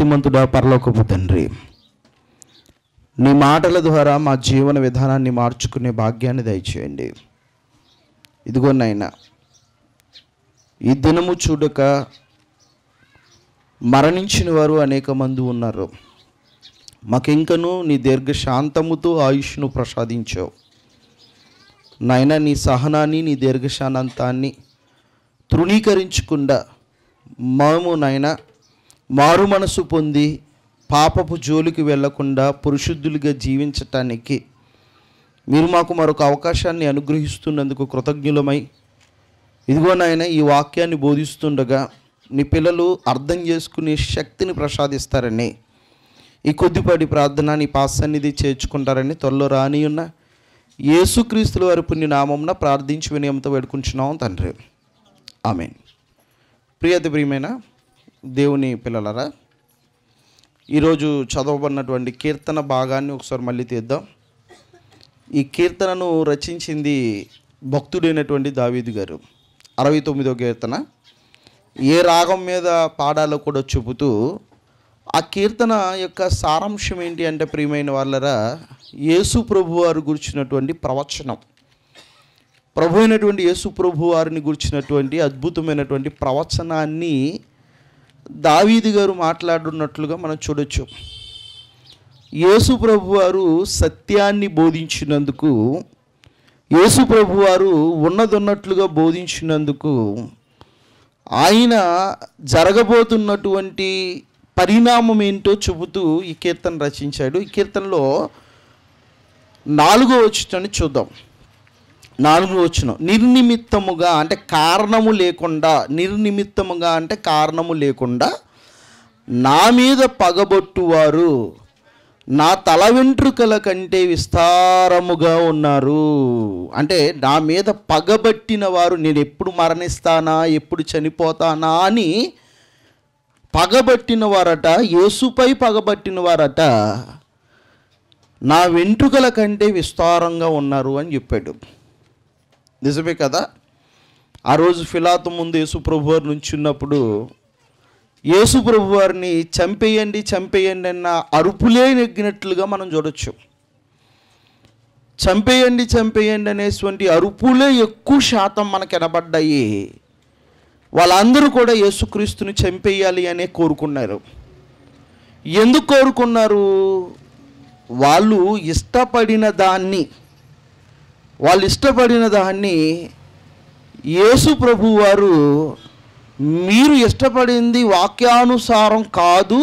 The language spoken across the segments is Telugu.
శక్తిమంతుడా పరలోకపు తండ్రి నీ మాటల ద్వారా మా జీవన విధానాన్ని మార్చుకునే భాగ్యాన్ని దయచేయండి ఇదిగో నాయన ఈ దినము చూడక మరణించిన వారు అనేక మంది ఉన్నారు మాకింకను నీ దీర్ఘ శాంతముతో ఆయుష్ను ప్రసాదించావు నాయన నీ సహనాన్ని నీ దీర్ఘశాంతాన్ని తృణీకరించకుండా మేము నాయన మారు మనసు పొంది పాపపు జోలికి వెళ్లకుండా పురుషుద్ధులుగా జీవించటానికి మీరు మాకు మరొక అవకాశాన్ని అనుగ్రహిస్తున్నందుకు కృతజ్ఞులమై ఇదిగో నాయన ఈ వాక్యాన్ని బోధిస్తుండగా నీ పిల్లలు అర్థం చేసుకునే శక్తిని ప్రసాదిస్తారని ఈ కొద్దిపాటి ప్రార్థన నీ పాసన్నిధి చేర్చుకుంటారని త్వరలో రాని ఉన్న యేసుక్రీస్తుల వారి పుణ్య నామంన ప్రార్థించి వినయంతో వేడుకుంటున్నాం తండ్రి ఆమెన్ ప్రియతి ప్రియమైన దేవుని పిల్లలరా ఈరోజు చదవబడినటువంటి కీర్తన భాగాన్ని ఒకసారి మళ్ళీ తీద్దాం ఈ కీర్తనను రచించింది భక్తుడైనటువంటి దావీదు గారు అరవై తొమ్మిదో కీర్తన ఏ రాగం మీద పాడాలో కూడా చెబుతూ ఆ కీర్తన యొక్క సారాంశం ఏంటి అంటే ప్రియమైన వాళ్ళరా యేసు ప్రభు వారు గురించినటువంటి ప్రవచనం ప్రభు అయినటువంటి యేసు ప్రభు వారిని గురించినటువంటి అద్భుతమైనటువంటి ప్రవచనాన్ని దావీదు గారు మాట్లాడున్నట్లుగా మనం చూడొచ్చు యేసు ప్రభు వారు సత్యాన్ని బోధించినందుకు యేసు ప్రభు వారు ఉన్నదన్నట్లుగా బోధించినందుకు ఆయన జరగబోతున్నటువంటి పరిణామం ఏంటో చెబుతూ ఈ కీర్తన రచించాడు ఈ కీర్తనలో నాలుగో వచ్చుటని చూద్దాం నాలుగో వచ్చిన నిర్నిమిత్తముగా అంటే కారణము లేకుండా నిర్నిమిత్తముగా అంటే కారణము లేకుండా నా మీద పగబొట్టువారు నా తల వెంట్రుకల కంటే విస్తారముగా ఉన్నారు అంటే నా మీద పగబట్టిన వారు నేను ఎప్పుడు మరణిస్తానా ఎప్పుడు చనిపోతానా అని పగబట్టిన వారట యేసుపై పగబట్టిన వారట నా వెంట్రుకల కంటే విస్తారంగా ఉన్నారు అని చెప్పాడు నిజమే కదా ఆ రోజు ఫిలాతు ముందు యేసు ప్రభు వారు నుంచున్నప్పుడు యేసు ప్రభు వారిని చంపేయండి చంపేయండి అన్న అరుపులే నెగ్గినట్లుగా మనం చూడొచ్చు చంపేయండి చంపేయండి అనేటువంటి అరుపులే ఎక్కువ శాతం మనకు వినబడ్డాయి వాళ్ళందరూ కూడా యేసుక్రీస్తుని చంపేయాలి అనే కోరుకున్నారు ఎందుకు కోరుకున్నారు వాళ్ళు ఇష్టపడిన దాన్ని వాళ్ళు ఇష్టపడిన దాన్ని యేసు ప్రభు వారు మీరు ఇష్టపడింది వాక్యానుసారం కాదు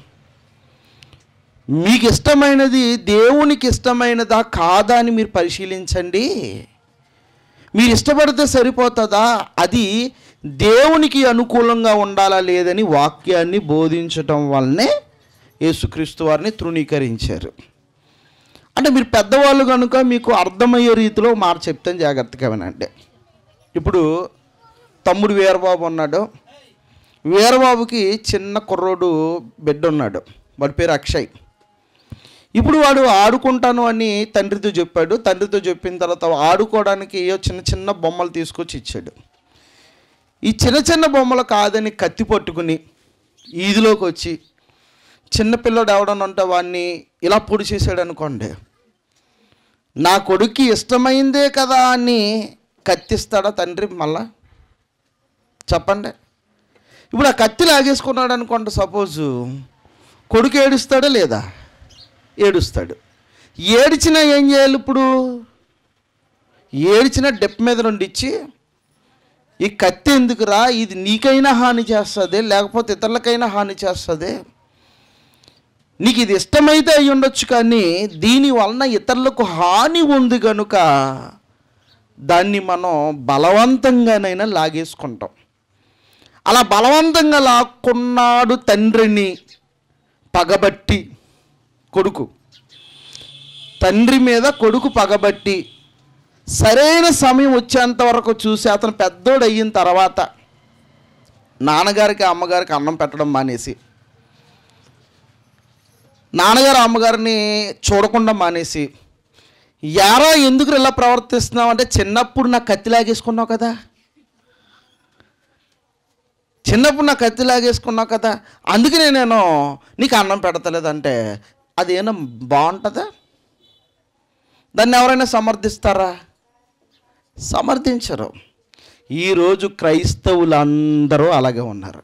మీకు ఇష్టమైనది దేవునికి ఇష్టమైనదా కాదా అని మీరు పరిశీలించండి మీరు ఇష్టపడితే సరిపోతుందా అది దేవునికి అనుకూలంగా ఉండాలా లేదని వాక్యాన్ని బోధించటం వల్లనే యేసుక్రీస్తు వారిని తృణీకరించారు అంటే మీరు పెద్దవాళ్ళు కనుక మీకు అర్థమయ్యే రీతిలో మాట చెప్తాను జాగ్రత్తగా వినండి ఇప్పుడు తమ్ముడు వీరబాబు ఉన్నాడు వీరబాబుకి చిన్న కుర్రోడు బిడ్డ ఉన్నాడు వాడి పేరు అక్షయ్ ఇప్పుడు వాడు ఆడుకుంటాను అని తండ్రితో చెప్పాడు తండ్రితో చెప్పిన తర్వాత ఆడుకోవడానికి ఏవో చిన్న చిన్న బొమ్మలు తీసుకొచ్చి ఇచ్చాడు ఈ చిన్న చిన్న బొమ్మలు కాదని కత్తి పట్టుకుని ఈదిలోకి వచ్చి చిన్నపిల్లడు ఎవడన్నా ఉంటే వాడిని ఇలా పొడి చేసాడు అనుకోండి నా కొడుక్కి ఇష్టమైందే కదా అని కత్తిస్తాడా తండ్రి మళ్ళా చెప్పండి ఇప్పుడు ఆ కత్తి లాగేసుకున్నాడు అనుకోండి సపోజు కొడుకు ఏడుస్తాడా లేదా ఏడుస్తాడు ఏడిచినా ఏం చేయాలి ఇప్పుడు ఏడిచిన డెప్ మీద నుండి ఇచ్చి ఈ కత్తి ఎందుకురా ఇది నీకైనా హాని చేస్తుంది లేకపోతే ఇతరులకైనా హాని చేస్తుంది నీకు ఇది ఇష్టమైతే అయి ఉండొచ్చు కానీ దీని వలన ఇతరులకు హాని ఉంది కనుక దాన్ని మనం బలవంతంగానైనా లాగేసుకుంటాం అలా బలవంతంగా లాక్కున్నాడు తండ్రిని పగబట్టి కొడుకు తండ్రి మీద కొడుకు పగబట్టి సరైన సమయం వచ్చేంత వరకు చూసి అతను పెద్దోడు అయిన తర్వాత నాన్నగారికి అమ్మగారికి అన్నం పెట్టడం మానేసి నాన్నగారు అమ్మగారిని చూడకుండా మానేసి యారా ఎందుకు ఇలా ప్రవర్తిస్తున్నావు అంటే చిన్నప్పుడు నాకు కత్తి లాగేసుకున్నావు కదా చిన్నప్పుడు నా కత్తి లాగేసుకున్నావు కదా అందుకనే నేను నీకు అన్నం పెడతలేదంటే అది ఏమైనా బాగుంటుందా దాన్ని ఎవరైనా సమర్థిస్తారా సమర్థించరు ఈరోజు క్రైస్తవులు అందరూ అలాగే ఉన్నారు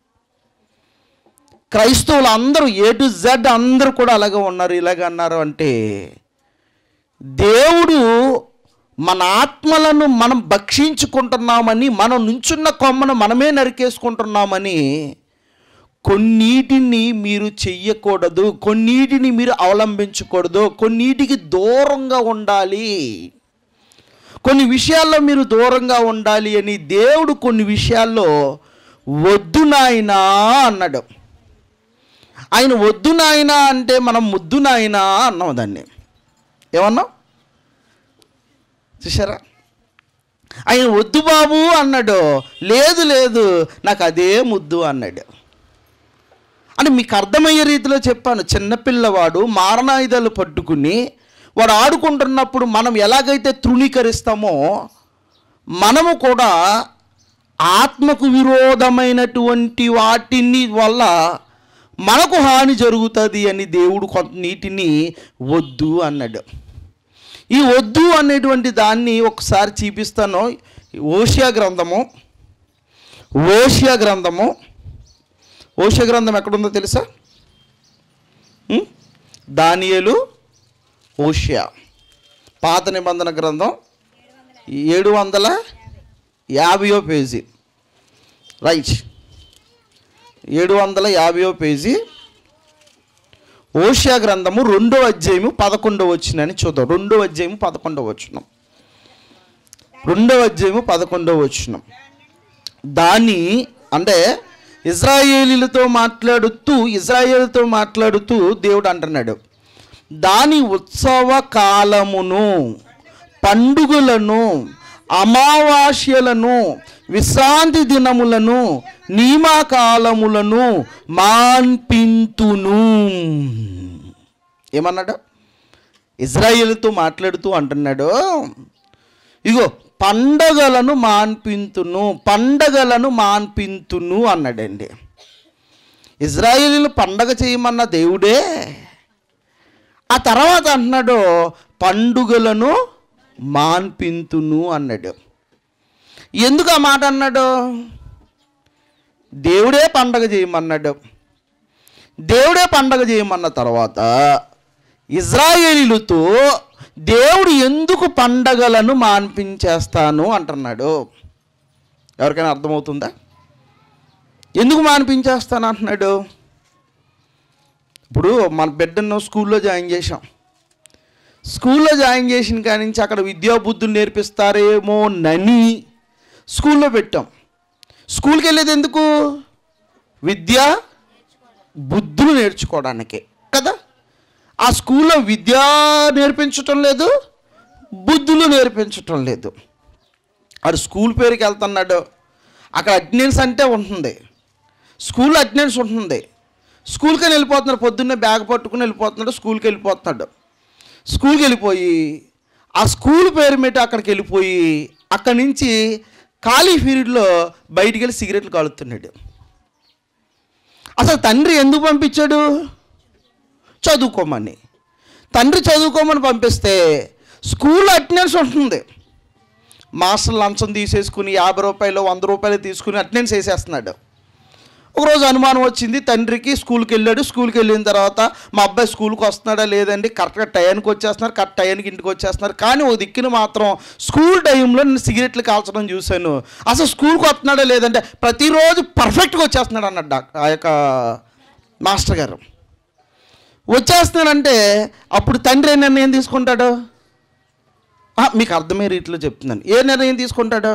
క్రైస్తవులు అందరూ ఏ టు జెడ్ అందరూ కూడా అలాగే ఉన్నారు ఇలాగ అన్నారు అంటే దేవుడు మన ఆత్మలను మనం భక్షించుకుంటున్నామని మనం నుంచున్న కొమ్మను మనమే నరికేసుకుంటున్నామని కొన్నిటిని మీరు చెయ్యకూడదు కొన్నిటిని మీరు అవలంబించకూడదు కొన్నిటికి దూరంగా ఉండాలి కొన్ని విషయాల్లో మీరు దూరంగా ఉండాలి అని దేవుడు కొన్ని విషయాల్లో వద్దు నాయనా అన్నాడు ఆయన వద్దు నాయనా అంటే మనం ముద్దు నాయనా అన్నాం దాన్ని ఏమన్నాం చూసారా ఆయన వద్దు బాబు అన్నాడు లేదు లేదు నాకు అదే ముద్దు అన్నాడు అంటే మీకు అర్థమయ్యే రీతిలో చెప్పాను చిన్నపిల్లవాడు మారణాయుధాలు పట్టుకుని వాడు ఆడుకుంటున్నప్పుడు మనం ఎలాగైతే తృణీకరిస్తామో మనము కూడా ఆత్మకు విరోధమైనటువంటి వాటిని వల్ల మనకు హాని జరుగుతుంది అని దేవుడు కొంత నీటిని వద్దు అన్నాడు ఈ వద్దు అనేటువంటి దాన్ని ఒకసారి చూపిస్తాను ఓషియా గ్రంథము ఓషియా గ్రంథము ఓషియా గ్రంథం ఎక్కడుందో తెలుసా ఉం? దానియేలు ఓషియా పాత నిబంధన గ్రంథం ఏడు వందల యాభయో పేజీ రైట్ ఏడు వందల యాభయో పేజీ ఓషియా గ్రంథము రెండో అధ్యాయము పదకొండవ వచ్చినని చూద్దాం రెండో అధ్యాయము పదకొండవ వచ్చినాం రెండవ అధ్యాయము పదకొండవ వచ్చినాం దాన్ని అంటే ఇజ్రాయేలీలతో మాట్లాడుతూ ఇజ్రాయేలుతో మాట్లాడుతూ దేవుడు అంటున్నాడు దాని ఉత్సవ కాలమును పండుగలను అమావాస్యలను విశ్రాంతి దినములను నియమకాలములను మాన్పింతును ఏమన్నాడు ఇజ్రాయేలుతో మాట్లాడుతూ అంటున్నాడు ఇగో పండగలను మాన్పింతును పండగలను మాన్పింతును అన్నాడండి ఇజ్రాయేలీలు పండగ చేయమన్న దేవుడే ఆ తర్వాత అంటున్నాడు పండుగలను మాన్పింతును అన్నాడు ఎందుకు ఆ మాట అన్నాడు దేవుడే పండగ చేయమన్నాడు దేవుడే పండగ చేయమన్న తర్వాత ఇజ్రాయేలీలతో దేవుడు ఎందుకు పండగలను మాన్పించేస్తాను అంటున్నాడు ఎవరికైనా అర్థమవుతుందా ఎందుకు మాన్పించేస్తాను అంటున్నాడు ఇప్పుడు మన బిడ్డను స్కూల్లో జాయిన్ చేసాం స్కూల్లో జాయిన్ చేసిన కాడి నుంచి అక్కడ విద్యాబుద్ధులు నేర్పిస్తారేమో నని స్కూల్లో పెట్టాం స్కూల్కి వెళ్ళేది ఎందుకు విద్య బుద్ధులు నేర్చుకోవడానికి కదా ఆ స్కూల్లో విద్య నేర్పించటం లేదు బుద్ధులు నేర్పించటం లేదు ఆడు స్కూల్ పేరుకి వెళ్తున్నాడు అక్కడ అటెండెన్స్ అంటే ఉంటుంది స్కూల్ అటెండెన్స్ ఉంటుంది స్కూల్కి వెళ్ళిపోతున్నాడు పొద్దున్నే బ్యాగ్ పట్టుకుని వెళ్ళిపోతున్నాడు స్కూల్కి వెళ్ళిపోతున్నాడు స్కూల్కి వెళ్ళిపోయి ఆ స్కూల్ పేరు మీద అక్కడికి వెళ్ళిపోయి అక్కడి నుంచి ఖాళీ పీరియడ్లో బయటికి వెళ్ళి సిగరెట్లు కాలుతున్నాడు అసలు తండ్రి ఎందుకు పంపించాడు చదువుకోమని తండ్రి చదువుకోమని పంపిస్తే స్కూల్ అటెండెన్స్ ఉంటుంది మాస్టర్ లంచం తీసేసుకుని యాభై రూపాయలు వంద రూపాయలు తీసుకుని అటెండెన్స్ వేసేస్తున్నాడు ఒకరోజు అనుమానం వచ్చింది తండ్రికి స్కూల్కి వెళ్ళాడు స్కూల్కి వెళ్ళిన తర్వాత మా అబ్బాయి స్కూల్కి వస్తున్నాడా లేదండి కరెక్ట్గా టయానికి వచ్చేస్తున్నారు కరెక్ట్ టయానికి ఇంటికి వచ్చేస్తున్నారు కానీ ఒక దిక్కున మాత్రం స్కూల్ టైంలో నేను సిగరెట్లు కాల్చడం చూశాను అసలు స్కూల్కి వస్తున్నాడా లేదంటే ప్రతిరోజు పర్ఫెక్ట్గా వచ్చేస్తున్నాడు అన్నాడు డాక్ ఆ యొక్క మాస్టర్ గారు వచ్చేస్తున్నాడంటే అప్పుడు తండ్రి ఏ నిర్ణయం తీసుకుంటాడు ఆ, మీకు అర్థమయ్యే రీతిలో చెప్తున్నాను ఏ నిర్ణయం తీసుకుంటాడు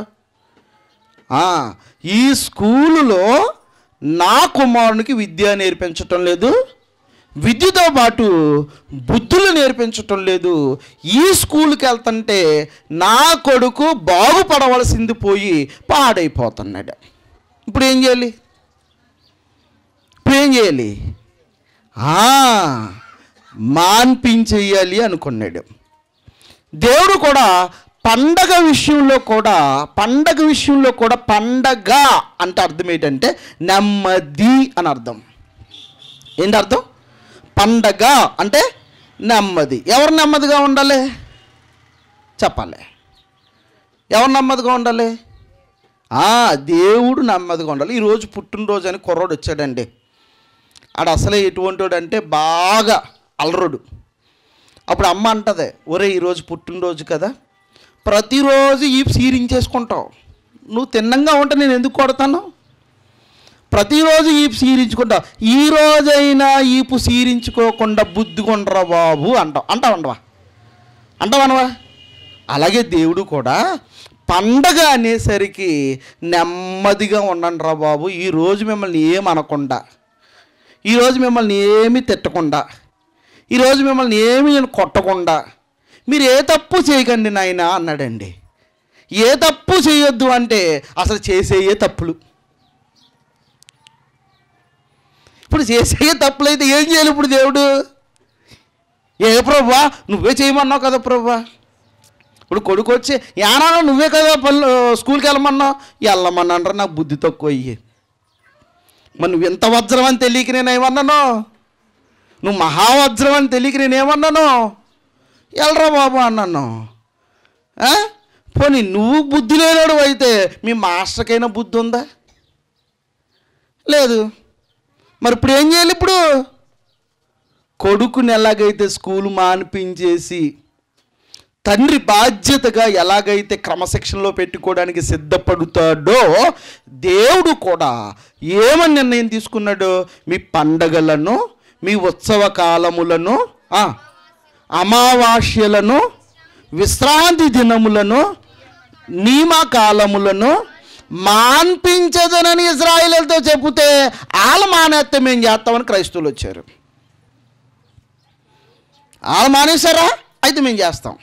ఆ, ఈ స్కూలులో నా కుమారునికి విద్య నేర్పించటం లేదు విద్యతో పాటు బుద్ధులు నేర్పించటం లేదు ఈ స్కూల్కి వెళ్తుంటే నా కొడుకు బాగుపడవలసింది పోయి పాడైపోతున్నాడు ఇప్పుడు ఏం చేయాలి ఇప్పుడు ఏం చేయాలి ఆ, మాన్పించేయాలి అనుకున్నాడు దేవుడు కూడా పండగ విషయంలో కూడా పండగ విషయంలో కూడా పండగ అంటే అర్థం ఏంటంటే నెమ్మది అని అర్థం ఏంటి అర్థం పండగ అంటే నెమ్మది ఎవరు నెమ్మదిగా ఉండాలి చెప్పాలి ఎవరు నెమ్మదిగా ఉండాలి ఆ, దేవుడు నెమ్మదిగా ఉండాలి ఈరోజు పుట్టినరోజు అని కుర్రోడు వచ్చాడండి ఆడు అసలే ఎటువంటి అంటే బాగా అలరుడు అప్పుడు అమ్మ అంటది ఒరే ఈరోజు పుట్టినరోజు కదా ప్రతిరోజు ఈ సీరించేసుకుంటావు నువ్వు తిన్నంగా ఉంటే నేను ఎందుకు కొడతాను ప్రతిరోజు ఈపు సీరించుకుంటావు ఈ రోజైనా ఈపు సీరించుకోకుండా బుద్ధికొండరా బాబు అంటావు అంటావు అంటవా అంటావనవా అలాగే దేవుడు కూడా పండగ అనేసరికి నెమ్మదిగా ఉండండి రా బాబు ఈరోజు మిమ్మల్ని ఏమనకుండా ఈరోజు మిమ్మల్ని ఏమీ తిట్టకుండా ఈరోజు మిమ్మల్ని ఏమీ నేను కొట్టకుండా మీరు ఏ తప్పు చేయకండి నాయన అన్నాడండి ఏ తప్పు చేయొద్దు అంటే అసలు చేసేయే తప్పులు ఇప్పుడు చేసే తప్పులైతే ఏం చేయాలి ఇప్పుడు దేవుడు ఏ ప్రభా నువ్వే చేయమన్నావు కదా ప్రభా ఇప్పుడు కొడుకు వచ్చి యానా నువ్వే కదా పనులు స్కూల్కి వెళ్ళమన్నావు వెళ్ళమన్నాను నాకు బుద్ధి తక్కువ అయ్యి మరి నువ్వు ఎంత వజ్రం అని తెలియక నేను ఏమన్నాను నువ్వు మహావజ్రం అని తెలియక నేను ఏమన్నాను వెళ్ళరా బాబు అన్నాను ఆ? పోనీ నువ్వు బుద్ధి లేనాడు అయితే మీ మాస్టర్కైనా బుద్ధి ఉందా లేదు మరి ఇప్పుడు ఏం చేయాలి ఇప్పుడు కొడుకుని ఎలాగైతే స్కూల్ మానిపించేసి తండ్రి బాధ్యతగా ఎలాగైతే క్రమశిక్షణలో పెట్టుకోవడానికి సిద్ధపడుతాడో దేవుడు కూడా ఏమని నిర్ణయం తీసుకున్నాడు మీ పండగలను మీ ఉత్సవ కాలములను ఆ, అమావాస్యలను విశ్రాంతి దినములను నియమకాలములను మాన్పించదనని ఇజ్రాయిలతో చెబితే వాళ్ళు మానేస్తే మేము చేస్తామని క్రైస్తవులు వచ్చారు వాళ్ళు మానేశారా అయితే మేము చేస్తాం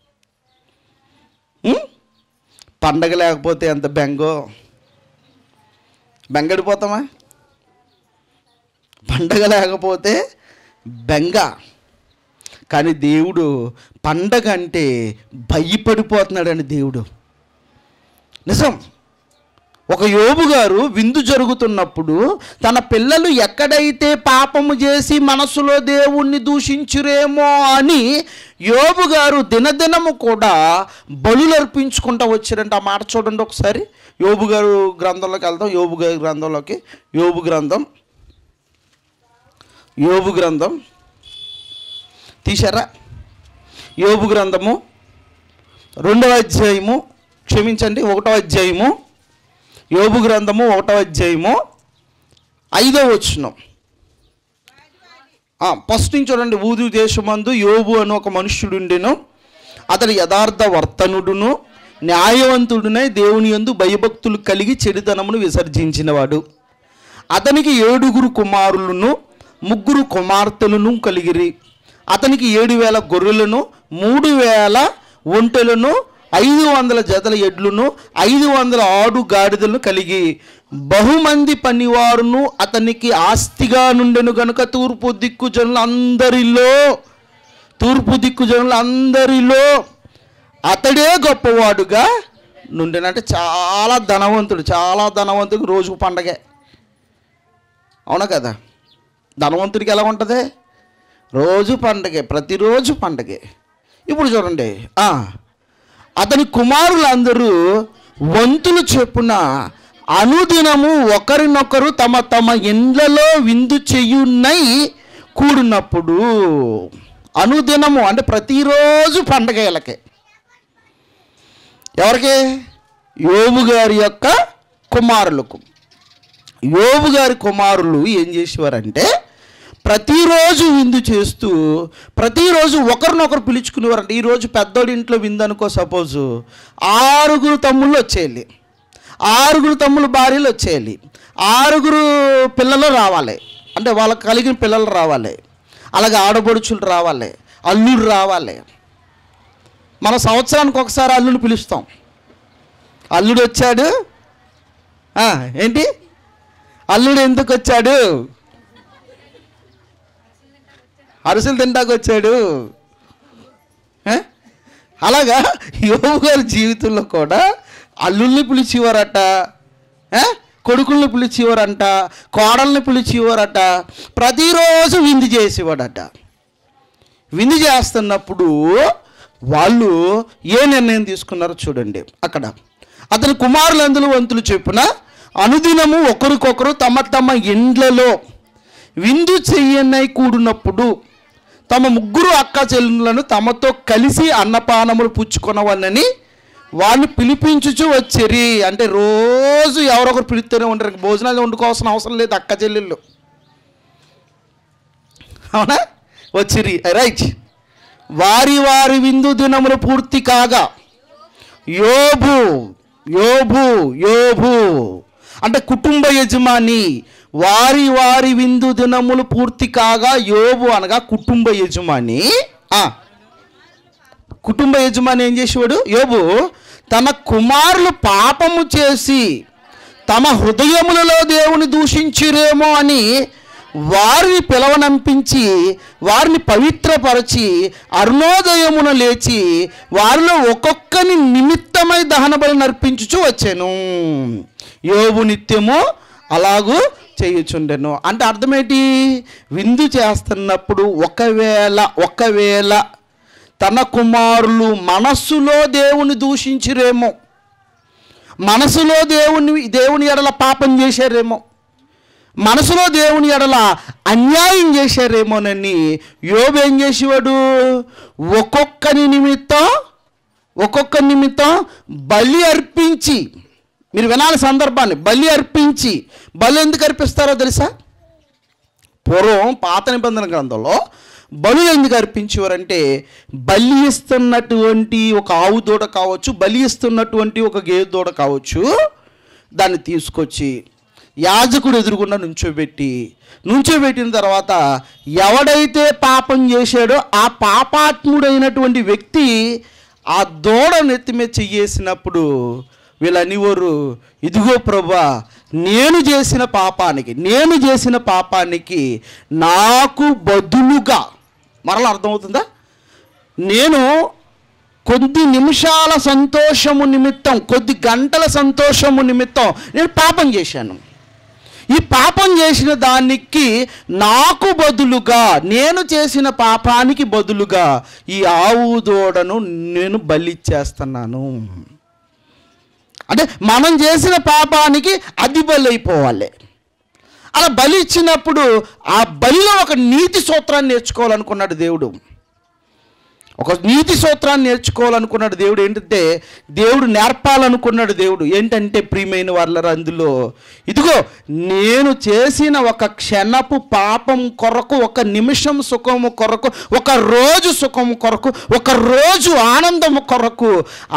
ఉం? పండగ లేకపోతే ఎంత బెంగో బెంగడిపోతామా పండగ లేకపోతే బెంగ కానీ దేవుడు పండగ అంటే భయపడిపోతున్నాడండి దేవుడు నిజం ఒక యోబు గారు విందు జరుగుతున్నప్పుడు తన పిల్లలు ఎక్కడైతే పాపము చేసి మనసులో దేవుణ్ణి దూషించురేమో అని యోబు గారు దినదినము కూడా బలులు అర్పించుకుంటూ వచ్చారంట ఆ మాట చూడండి ఒకసారి యోబు గారు గ్రంథంలోకి వెళ్దాం యోబు గారి గ్రంథంలోకి యోబు గ్రంథం యోబు గ్రంథం తీశారా యోబు గ్రంథము రెండవ అధ్యాయము క్షమించండి ఒకటో అధ్యాయము యోబు గ్రంథము ఒకటో అధ్యాయము ఐదో వచనం ఫస్ట్ నుంచి చూడండి ఊదు దేశమందు యోబు అని ఒక మనుష్యుడుండెను అతడు యథార్థ వర్తనుడును న్యాయవంతుడునై దేవుని యందు భయభక్తులు కలిగి చెడుతనమును విసర్జించినవాడు అతనికి ఏడుగురు కుమారులను ముగ్గురు కుమార్తెలను కలిగిరి అతనికి ఏడు వేల గొర్రెలను మూడు వేల ఒంటెలను ఐదు వందల జతల ఎడ్లను ఐదు వందల ఆడు గాడిదలను కలిగి బహుమంది పనివారును అతనికి ఆస్తిగా నుండెను గనుక తూర్పు దిక్కు జనులు అందరిలో తూర్పు దిక్కు జనులు అందరిలో అతడే గొప్పవాడుగా నుండెనంటే చాలా ధనవంతుడు చాలా ధనవంతుడికి రోజు పండగే అవునా కదా ధనవంతుడికి ఎలా ఉంటుంది రోజు పండగే ప్రతిరోజు పండగే ఇప్పుడు చూడండి ఆ, అతని కుమారులందరూ వంతులు చెప్పున అనుదినము ఒకరినొకరు తమ తమ ఇండ్లలో విందు చెయ్యున్నై కూడినప్పుడు అనుదినము అంటే ప్రతిరోజు పండగ వీళ్ళకి ఎవరికి యోబు గారి యొక్క కుమారులకు యోబు గారి కుమారులు ఏం చేసేవారంటే ప్రతిరోజు విందు చేస్తూ ప్రతిరోజు ఒకరినొకరు పిలుచుకునేవారంటే ఈరోజు పెద్దోడి ఇంట్లో విందు అనుకో సపోజు ఆరుగురు తమ్ముళ్ళు వచ్చేయాలి ఆరుగురు తమ్ముళ్ళు భార్యలు వచ్చేయాలి ఆరుగురు పిల్లలు రావాలి అంటే వాళ్ళకి కలిగిన పిల్లలు రావాలి అలాగే ఆడపడుచులు రావాలి అల్లుడు రావాలి మన సంవత్సరానికి ఒకసారి అల్లుడు పిలుస్తాం అల్లుడు వచ్చాడు ఆ, ఏంటి అల్లుడు ఎందుకు వచ్చాడు అరిసెలు తింటాకు వచ్చాడు ఆ? అలాగా యోగు గారి జీవితంలో కూడా అల్లుల్ని పిలిచేవారట ఆ? కొడుకుల్ని పిలిచేవారంట కోడల్ని పిలిచేవారట ప్రతిరోజు విందు చేసేవాడట విందు చేస్తున్నప్పుడు వాళ్ళు ఏ నిర్ణయం తీసుకున్నారో చూడండి అక్కడ అతని కుమారులందులు వంతులు చెప్పున అనుదినము ఒకరికొకరు తమ తమ ఇండ్లలో విందు చెయ్యనై కూడినప్పుడు తమ ముగ్గురు అక్క చెల్లెలను తమతో కలిసి అన్నపానములు పుచ్చుకొనవన్నని వారిని పిలిపించుచు వచ్చిరి అంటే రోజు ఎవరొకరు పిలుస్తూనే ఉంటారు ఇంక భోజనాలు వండుకోవాల్సిన అవసరం లేదు అక్క చెల్లెళ్ళు అవునా వచ్చిరి రైట్ వారి వారి విందు దినములు పూర్తి కాగా యోబు యోబు యోబు అంటే కుటుంబ యజమాని వారి వారి విందు దినములు పూర్తి కాగా యోబు అనగా కుటుంబ యజమాని ఆ, కుటుంబ యజమాని ఏం చేసేవాడు యోబు తన కుమారులు పాపము చేసి తమ హృదయములలో దేవుని దూషించిరేమో అని వారిని పిలవనంపించి వారిని పవిత్రపరచి అరుణోదయమున లేచి వారిలో ఒక్కొక్కని నిమిత్తమై దహన బలి నర్పించుచు వచ్చాను యోబు నిత్యము అలాగూ చేయుచుండెను అంటే అర్థమేంటి విందు చేస్తున్నప్పుడు ఒకవేళ ఒకవేళ తన కుమారులు మనస్సులో దేవుని దూషించిరేమో మనసులో దేవుని దేవుని ఎడల పాపం చేశారేమో మనసులో దేవుని ఎడల అన్యాయం చేశారేమోనని యోబు ఏం చేసేవాడు ఒక్కొక్కని నిమిత్తం ఒక్కొక్క నిమిత్తం బలి అర్పించి మీరు వినాలి సందర్భాన్ని బలి అర్పించి బలి ఎందుకు అర్పిస్తారో తెలుసా పూర్వం పాత నిబంధన గ్రంథంలో బలు ఎందుకు అర్పించేవారంటే బలి ఇస్తున్నటువంటి ఒక ఆవు దూడ కావచ్చు బలి ఇస్తున్నటువంటి ఒక గేదె దూడ కావచ్చు దాన్ని తీసుకొచ్చి యాజకుడు ఎదురుగుండా నుంచోబెట్టి నుంచోబెట్టిన తర్వాత ఎవడైతే పాపం చేశాడో ఆ పాపాత్ముడైనటువంటి వ్యక్తి ఆ దూడ నెత్తి మీద చెయ్యేసినప్పుడు వీళ్ళు అనేవారు ఇదిగో ప్రభా నేను చేసిన పాపానికి నేను చేసిన పాపానికి నాకు బదులుగా మరలా అర్థమవుతుందా నేను కొద్ది నిమిషాల సంతోషము నిమిత్తం కొద్ది గంటల సంతోషము నిమిత్తం నేను పాపం చేశాను ఈ పాపం చేసిన దానికి నాకు బదులుగా నేను చేసిన పాపానికి బదులుగా ఈ ఆవు దూడను నేను బలిచ్చేస్తున్నాను అంటే మనం చేసిన పాపానికి అది బలైపోవాలి అలా బలి ఇచ్చినప్పుడు ఆ బలిలో ఒక నీతి సూత్రాన్ని నేర్చుకోవాలనుకున్నాడు దేవుడు ఒక నీతి సూత్రాన్ని నేర్చుకోవాలనుకున్నాడు దేవుడు ఏంటంటే దేవుడు నేర్పాలనుకున్నాడు దేవుడు ఏంటంటే ప్రియమైన వాళ్ళ అందులో ఇదిగో నేను చేసిన ఒక క్షణపు పాపం కొరకు ఒక నిమిషం సుఖము కొరకు ఒక రోజు సుఖము కొరకు ఒక రోజు ఆనందము కొరకు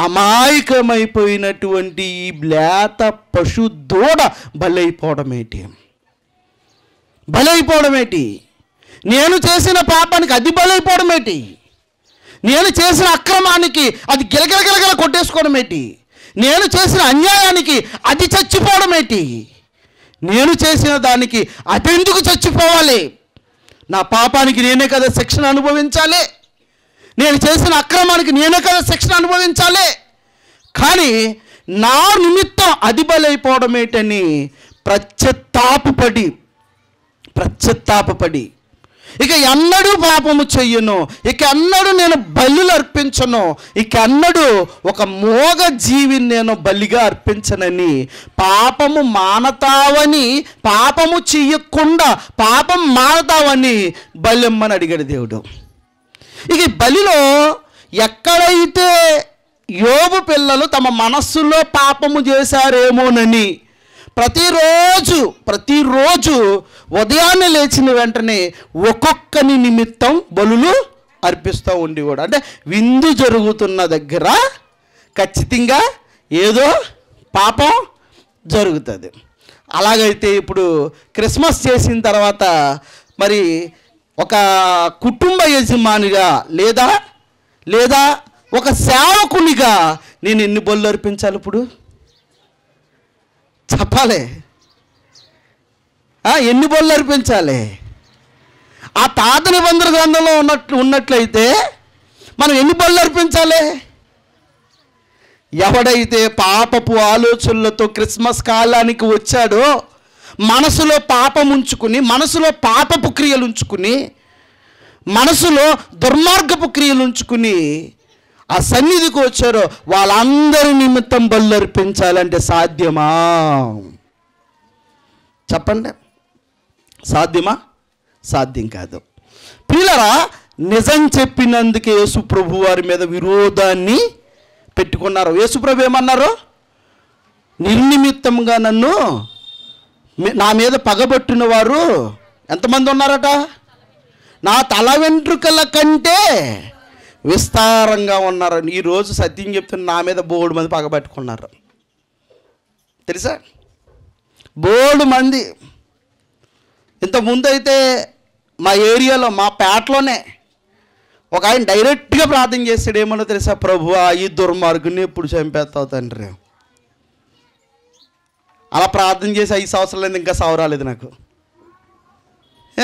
అమాయకమైపోయినటువంటి ఈ లేత పశు దూడ బలైపోవడం ఏంటి బలైపోవడం ఏంటి నేను చేసిన పాపానికి అది బలైపోవడం ఏంటి నేను చేసిన అక్రమానికి అది గిలగిలగిలగిల కొట్టేసుకోవడం ఏంటి నేను చేసిన అన్యాయానికి అది చచ్చిపోవడం ఏంటి నేను చేసిన దానికి అదెందుకు చచ్చిపోవాలి నా పాపానికి నేనే కదా శిక్షణ అనుభవించాలి నేను చేసిన అక్రమానికి నేనే కదా శిక్షణ అనుభవించాలి కానీ నా నిమిత్తం అది బలైపోవడం ఏంటని ప్రత్యత్తాపపడి ప్రత్యత్తాపపడి ఇక ఎన్నడూ పాపము చెయ్యను ఇక ఎన్నడూ నేను బలులు అర్పించను ఇక ఎన్నడూ ఒక మోగ జీవిని నేను బలిగా అర్పించనని పాపము మానతావని పాపము చెయ్యకుండా పాపం మానతావని బలిమ్మని అడిగాడు దేవుడు ఇక ఈ బలిలో ఎక్కడైతే యోబు పిల్లలు తమ మనస్సులో పాపము చేశారేమోనని ప్రతిరోజు ప్రతిరోజు ఉదయాన్నే లేచిన వెంటనే ఒక్కొక్కని నిమిత్తం బలులు అర్పిస్తూ ఉండేవాడు అంటే విందు జరుగుతున్న దగ్గర ఖచ్చితంగా ఏదో పాపం జరుగుతుంది అలాగైతే ఇప్పుడు క్రిస్మస్ చేసిన తర్వాత మరి ఒక కుటుంబ యజమానిగా లేదా లేదా ఒక సేవకునిగా నేను ఎన్ని బళ్ళు అర్పించాలి ఇప్పుడు చెప్పాలి ఆ, ఎన్ని బళ్ళు అర్పించాలి ఆ తాత నిబంధన గ్రంథంలో ఉన్నట్లు ఉన్నట్లయితే మనం ఎన్ని బళ్ళు అర్పించాలి ఎవడైతే పాపపు ఆలోచనలతో క్రిస్మస్ కాలానికి వచ్చాడో మనసులో పాపం ఉంచుకుని మనసులో పాపపు క్రియలు ఉంచుకుని మనసులో దుర్మార్గపు క్రియలు ఉంచుకుని ఆ సన్నిధికి వచ్చారో వాళ్ళందరి నిమిత్తం బలు అర్పించాలంటే సాధ్యమా చెప్పండి సాధ్యమా సాధ్యం కాదు పిల్లరా నిజం చెప్పినందుకే యేసు ప్రభు వారి మీద విరోధాన్ని పెట్టుకున్నారు యేసు ప్రభు ఏమన్నారు నిర్నిమిత్తంగా నన్ను మీ- నా మీద పగబట్టిన వారు ఎంతమంది ఉన్నారట నా తల వెంట్రుకల కంటే విస్తారంగా ఉన్నారు ఈరోజు సత్యం చెప్తున్న నా మీద బోడు మంది పగబట్టుకున్నారు తెలుసా బోడు మంది ఇంత ముందు అయితే మా ఏరియాలో మా పేటలోనే ఒక ఆయన డైరెక్ట్గా ప్రార్థన చేస్తాడు ఏమన్నా తెలుసా ప్రభు ఈ దుర్మార్గుని ఎప్పుడు చంపేస్తావు తండ్రి అలా ప్రార్థన చేసి ఐదు సంవత్సరాలు అయింది ఇంకా సావు రాలేదు నాకు ఏ?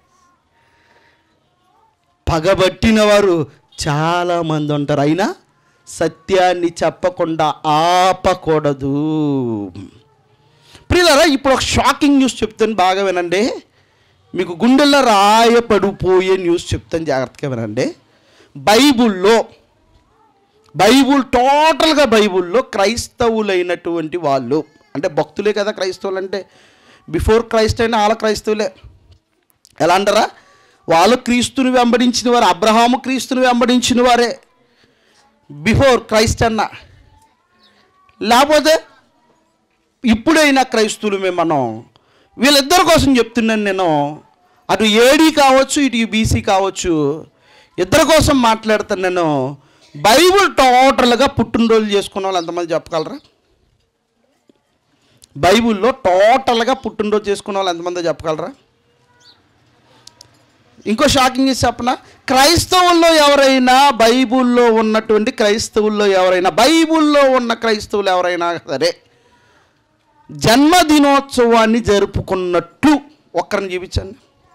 పగబట్టిన వారు చాలామంది ఉంటారు అయినా సత్యాన్ని చెప్పకుండా ఆపకూడదు ప్రియులరా ఇప్పుడు ఒక షాకింగ్ న్యూస్ చెప్తాను బాగా వినండి మీకు గుండెల్లో రాయపడిపోయే న్యూస్ చెప్తాను జాగ్రత్తగా వినండి బైబుల్లో బైబుల్ టోటల్గా బైబుల్లో క్రైస్తవులైనటువంటి వాళ్ళు అంటే భక్తులే కదా క్రైస్తవులు అంటే బిఫోర్ క్రైస్ట్ అయినా వాళ్ళ క్రైస్తవులే ఎలా అంటారా వాళ్ళు క్రీస్తుని వెంబడించిన వారు అబ్రహాము క్రీస్తుని వెంబడించిన వారే బిఫోర్ క్రైస్ట్ అన్న లేకపోతే ఇప్పుడైనా క్రైస్తువులమే మనం వీళ్ళిద్దరి కోసం చెప్తున్నాను నేను అటు ఏడీ కావచ్చు ఇటు బీసీ కావచ్చు ఇద్దరి కోసం మాట్లాడుతాను నేను బైబుల్ టోటల్గా పుట్టినరోజులు చేసుకున్న వాళ్ళు ఎంతమంది చెప్పగలరా బైబుల్లో టోటల్గా పుట్టినరోజు చేసుకున్న వాళ్ళు ఎంతమంది చెప్పగలరా ఇంకో షాకింగ్ చేసి చెప్పనా క్రైస్తవుల్లో ఎవరైనా బైబుల్లో ఉన్నటువంటి క్రైస్తవుల్లో ఎవరైనా బైబుల్లో ఉన్న క్రైస్తవులు ఎవరైనా సరే జన్మదినోత్సవాన్ని జరుపుకున్నట్టు ఒక్కరిని చూపించండి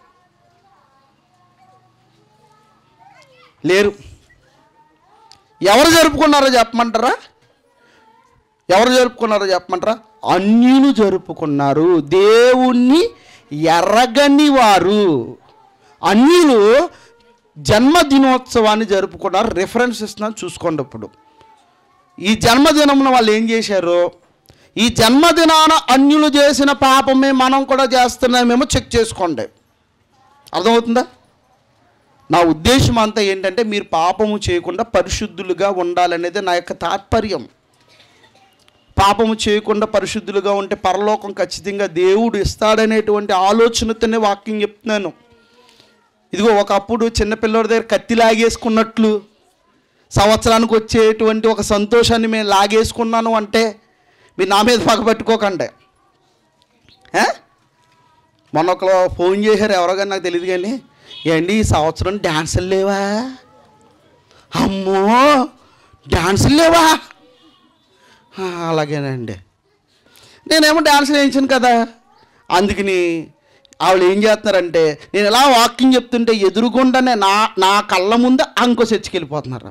లేరు ఎవరు జరుపుకున్నారో చెప్పమంటారా ఎవరు జరుపుకున్నారో చెప్పమంటారా అన్యులు జరుపుకున్నారు దేవుణ్ణి ఎరగని వారు అన్యులు జన్మదినోత్సవాన్ని జరుపుకున్నారు రిఫరెన్స్ ఇస్తున్నాను చూసుకోండి ఇప్పుడు ఈ జన్మదినమున వాళ్ళు ఏం చేశారు ఈ జన్మదినాన అన్యులు చేసిన పాపమే మనం కూడా చేస్తున్నామేమో చెక్ చేసుకోండి అర్థమవుతుందా నా ఉద్దేశం అంతా ఏంటంటే మీరు పాపము చేయకుండా పరిశుద్ధులుగా ఉండాలనేది నా యొక్క తాత్పర్యం పాపము చేయకుండా పరిశుద్ధులుగా ఉంటే పరలోకం ఖచ్చితంగా దేవుడు ఇస్తాడనేటువంటి ఆలోచనతోనే వాక్యం చెప్తున్నాను ఇదిగో ఒకప్పుడు చిన్నపిల్లడి దగ్గర కత్తి లాగేసుకున్నట్లు సంవత్సరానికి వచ్చేటువంటి ఒక సంతోషాన్ని మేము లాగేసుకున్నాను అంటే మీరు నా మీద పగబట్టుకోకండి ఏ? మొన్న ఒకరు ఫోన్ చేశారు ఎవరో కానీ నాకు తెలియదు కానీ ఏండి ఈ సంవత్సరం డ్యాన్సులు లేవా అమ్మో డ్యాన్సులు లేవా "ఆ, అలాగేనండి నేనేమో డ్యాన్స్ వేయించాను కదా అందుకని ఆవిడ ఏం చేస్తున్నారంటే నేను ఎలా వాకింగ్ చెప్తుంటే ఎదురుగుండానే నా నా కళ్ళ ముందే ఇంకో చర్చికి వెళ్ళిపోతున్నారు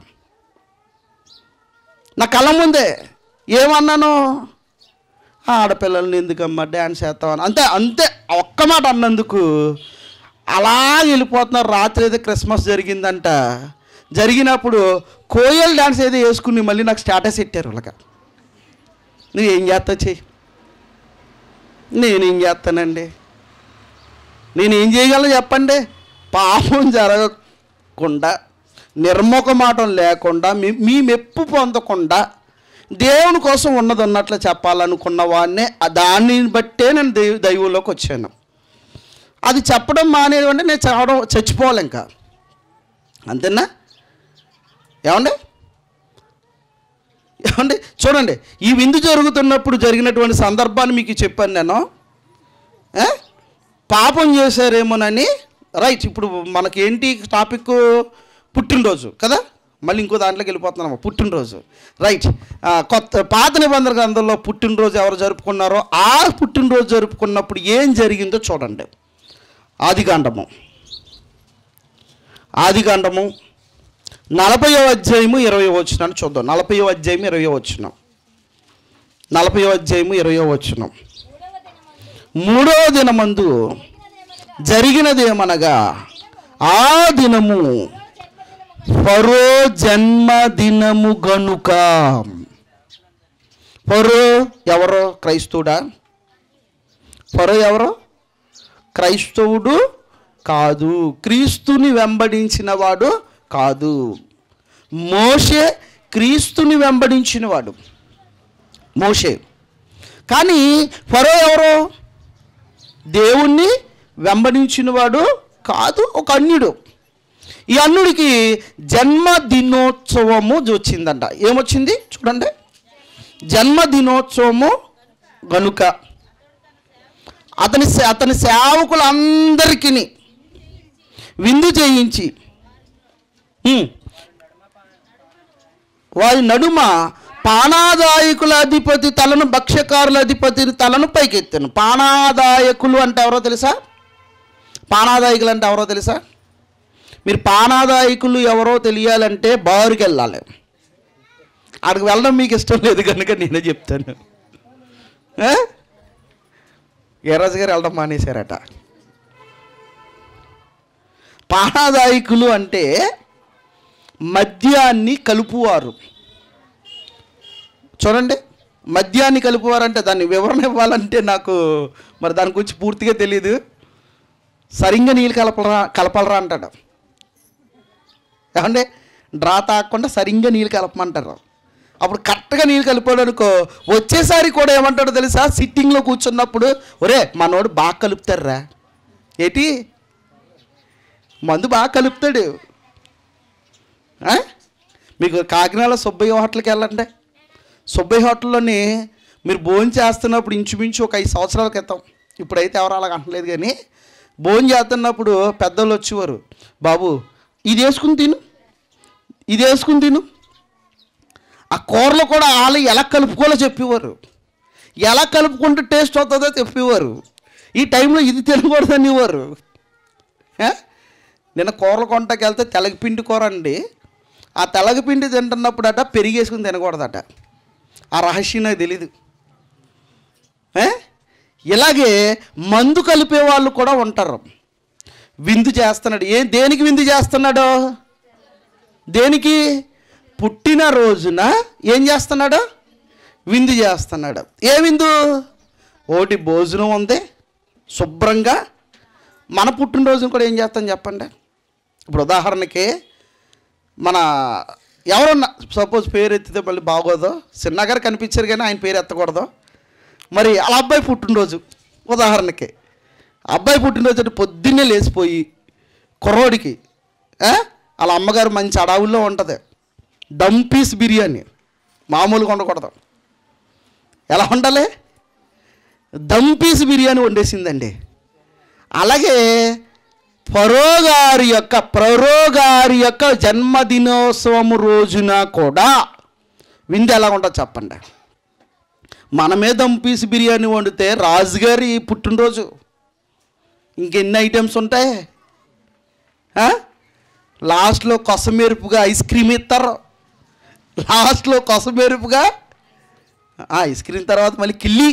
నా కళ్ళ ముందే ఏమన్నాను ఆడపిల్లల్ని ఎందుకమ్మా డ్యాన్స్ చేస్తామని అంతే అంతే ఒక్క మాట అన్నందుకు అలా వెళ్ళిపోతున్నారు రాత్రి ఏదో క్రిస్మస్ జరిగిందంట జరిగినప్పుడు కోయల్ డ్యాన్స్ ఏదో వేసుకుని మళ్ళీ నాకు స్టేటస్ పెట్టారు వాళ్ళకి నువ్వు ఏం చేస్తావు చెయ్యి నేనేం చేస్తానండి నేను ఏం చేయగలను చెప్పండి పాపం జరగకుండా నిర్ముఖమాటం లేకుండా మీ మీ మెప్పు పొందకుండా దేవుని కోసం ఉన్నది ఉన్నట్లు చెప్పాలనుకున్న వాడినే ఆ దాన్ని బట్టే నేను దైవ దైవంలోకి వచ్చాను అది చెప్పడం మానేదంటే నేను చావడం చచ్చిపోవాలి ఇంకా అంతేనా ఏమండి ఏమండి చూడండి ఈ విందు జరుగుతున్నప్పుడు జరిగినటువంటి సందర్భాన్ని మీకు చెప్పాను నేను ఏ? పాపం చేశారేమోనని రైట్ ఇప్పుడు మనకేంటి టాపిక్ పుట్టినరోజు కదా మళ్ళీ ఇంకో దాంట్లోకి వెళ్ళిపోతున్నాము పుట్టినరోజు రైట్ ఆ, కొత్త పాత నిబంధన గ్రంథంలో పుట్టినరోజు ఎవరు జరుపుకున్నారో ఆ పుట్టినరోజు జరుపుకున్నప్పుడు ఏం జరిగిందో చూడండి ఆదికాండము ఆదికాండము నలభై అధ్యాయము ఇరవై వచ్చినాను చూద్దాం నలభై అధ్యాయం ఇరవై వచ్చినాం నలభై అధ్యాయము ఇరవై వచ్చినాం మూడో దినమందు జరిగినదేమనగా ఆ దినము ఫరో జన్మదినము గనుక ఫరో ఎవరో క్రైస్తవుడా ఫరో ఎవరో క్రైస్తవుడు కాదు క్రీస్తుని వెంబడించిన వాడు కాదు మోషే క్రీస్తుని వెంబడించినవాడు మోషే కానీ ఫరో ఎవరు దేవుణ్ణి వెంబడించినవాడు కాదు ఒక అన్యుడు ఈ అన్యుడికి జన్మదినోత్సవము వచ్చిందంట ఏమొచ్చింది చూడండి జన్మదినోత్సవము గనుక అతని సే- అతని సేవకులందరికీ విందు చేయించి ఉమ్, వారి నడుమ పానాదాయకుల అధిపతి తలను భక్ష్యకారుల అధిపతి తలను పైకెత్తాను పానాదాయకులు అంటే ఎవరో తెలుసా పానాదాయకులు అంటే ఎవరో తెలుసా మీరు పానాదాయకులు ఎవరో తెలియాలంటే బారుకి వెళ్ళాలి అక్కడికి వెళ్ళడం మీకు ఇష్టం లేదు కనుక నేనే చెప్తాను ఏ? ఎర్రజ గారు వెళ్ళడం మానేశారట పానాదాయకులు అంటే మద్యాన్ని కలుపువారు చూడండి మద్యాన్ని కలుపువారు అంటే దాన్ని వివరణ ఇవ్వాలంటే నాకు మరి దాని గురించి పూర్తిగా తెలియదు సరిగ్గా నీళ్ళు కలపరా కలపలరా అంటాడు ఏమంటే డ్రా తాగకుండా సరిగ్గా నీళ్ళు కలపమంటారు అప్పుడు కరెక్ట్గా నీళ్ళు కలిపాడు అనుకో వచ్చేసారి కూడా ఏమంటాడో తెలుసా సిట్టింగ్లో కూర్చున్నప్పుడు ఒరే మనోడు బాగా కలుపుతారా ఏంటి మందు బాగా కలుపుతాడు ఆ? మీకు కాకినాడ సుబ్బయ్య హోటల్కి వెళ్ళండి సుబ్బయ్య హోటల్లోని మీరు భోజనం చేస్తున్నప్పుడు ఇంచుమించు ఒక ఐదు సంవత్సరాల క్రితం ఇప్పుడైతే ఎవరు అలాగ అంటలేదు కానీ భోజనం చేస్తున్నప్పుడు పెద్దలు వచ్చేవారు బాబు ఇది వేసుకుని తిను ఇది వేసుకుని తిను ఆ కూరలో కూడా వాళ్ళు ఎలా కలుపుకోవాలో చెప్పేవారు ఎలా కలుపుకుంటే టేస్ట్ అవుతుందో చెప్పేవారు ఈ టైంలో ఇది తినకూడదు అనేవారు ఏ? నిన్న కూరలు కొంటకి వెళ్తే తెలగపిండి కూర అండి ఆ తెలగపిండి తింటున్నప్పుడట పెరిగేసుకుని తినకూడదట ఆ రహస్యం నాకు తెలీదు ఏ? ఇలాగే మందు కలిపే వాళ్ళు కూడా ఉంటారు విందు చేస్తున్నాడు ఏం దేనికి విందు చేస్తున్నాడు దేనికి పుట్టిన రోజున ఏం చేస్తున్నాడు విందు చేస్తున్నాడు ఏ విందు ఒకటి భోజనం ఉంది శుభ్రంగా మన పుట్టినరోజున కూడా ఏం చేస్తాం చెప్పండి ఇప్పుడు ఉదాహరణకి మన ఎవరన్నా సపోజ్ పేరు ఎత్తితే మళ్ళీ బాగోదు చిన్నగారు కనిపించారు కానీ ఆయన పేరు ఎత్తకూడదు మరి అలా అబ్బాయి పుట్టినరోజు ఉదాహరణకి అబ్బాయి పుట్టినరోజు అంటే పొద్దున్నే లేచిపోయి కుర్రోడికి ఆ? వాళ్ళ అమ్మగారు మంచి అడవుల్లో ఉంటుంది దమ్ పీస్ బిర్యానీ మామూలుగా ఉండకూడదు ఎలా ఉండాలి దమ్ పీస్ బిర్యానీ వండేసిందండి అలాగే ఫరో గారి యొక్క ఫరో గారి యొక్క జన్మదినోత్సవము రోజున కూడా విందు ఎలా ఉంటుందో చెప్పండి మనమే దమ్ పీస్ బిర్యానీ వండితే రాజుగారి పుట్టినరోజు ఇంకెన్ని ఐటమ్స్ ఉంటాయి ఆ? లాస్ట్లో కొసమెరుపుగా ఐస్ క్రీమ్ ఇస్తారు లాస్ట్లో కొసమెరుపుగా ఆ ఐస్ క్రీమ్ తర్వాత మళ్ళీ కిల్లి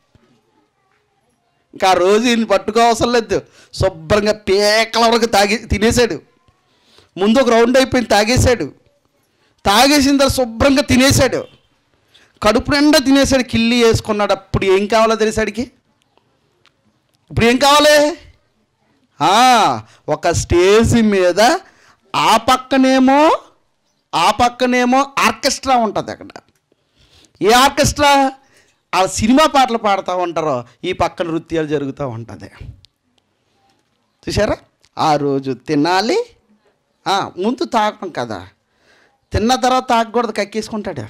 ఇంకా ఆ రోజు ఈయన పట్టుకోవసరం లేదు శుభ్రంగా పేకల వరకు తాగి తినేసాడు ముందు ఒక రౌండ్ అయిపోయింది తాగేశాడు తాగేసిన తర్వాత శుభ్రంగా తినేసాడు కడుపు నిండా తినేసాడు కిల్లి వేసుకున్నాడు అప్పుడు ఏం కావాలో తెలిసాడికి ఇప్పుడు ఏం కావాలి ఆ, ఒక స్టేజ్ మీద ఆ పక్కనేమో ఆ పక్కనేమో ఆర్కెస్ట్రా ఉంటుంది అక్కడ ఏ ఆర్కెస్ట్రా ఆ సినిమా పాటలు పాడుతూ ఉంటారో ఈ పక్కన నృత్యాలు జరుగుతూ ఉంటుంది చూసారా ఆ రోజు తినాలి ఆ, ముందు తాగడం కదా తిన్న తర్వాత తాగకూడదు కక్కేసుకుంటాడు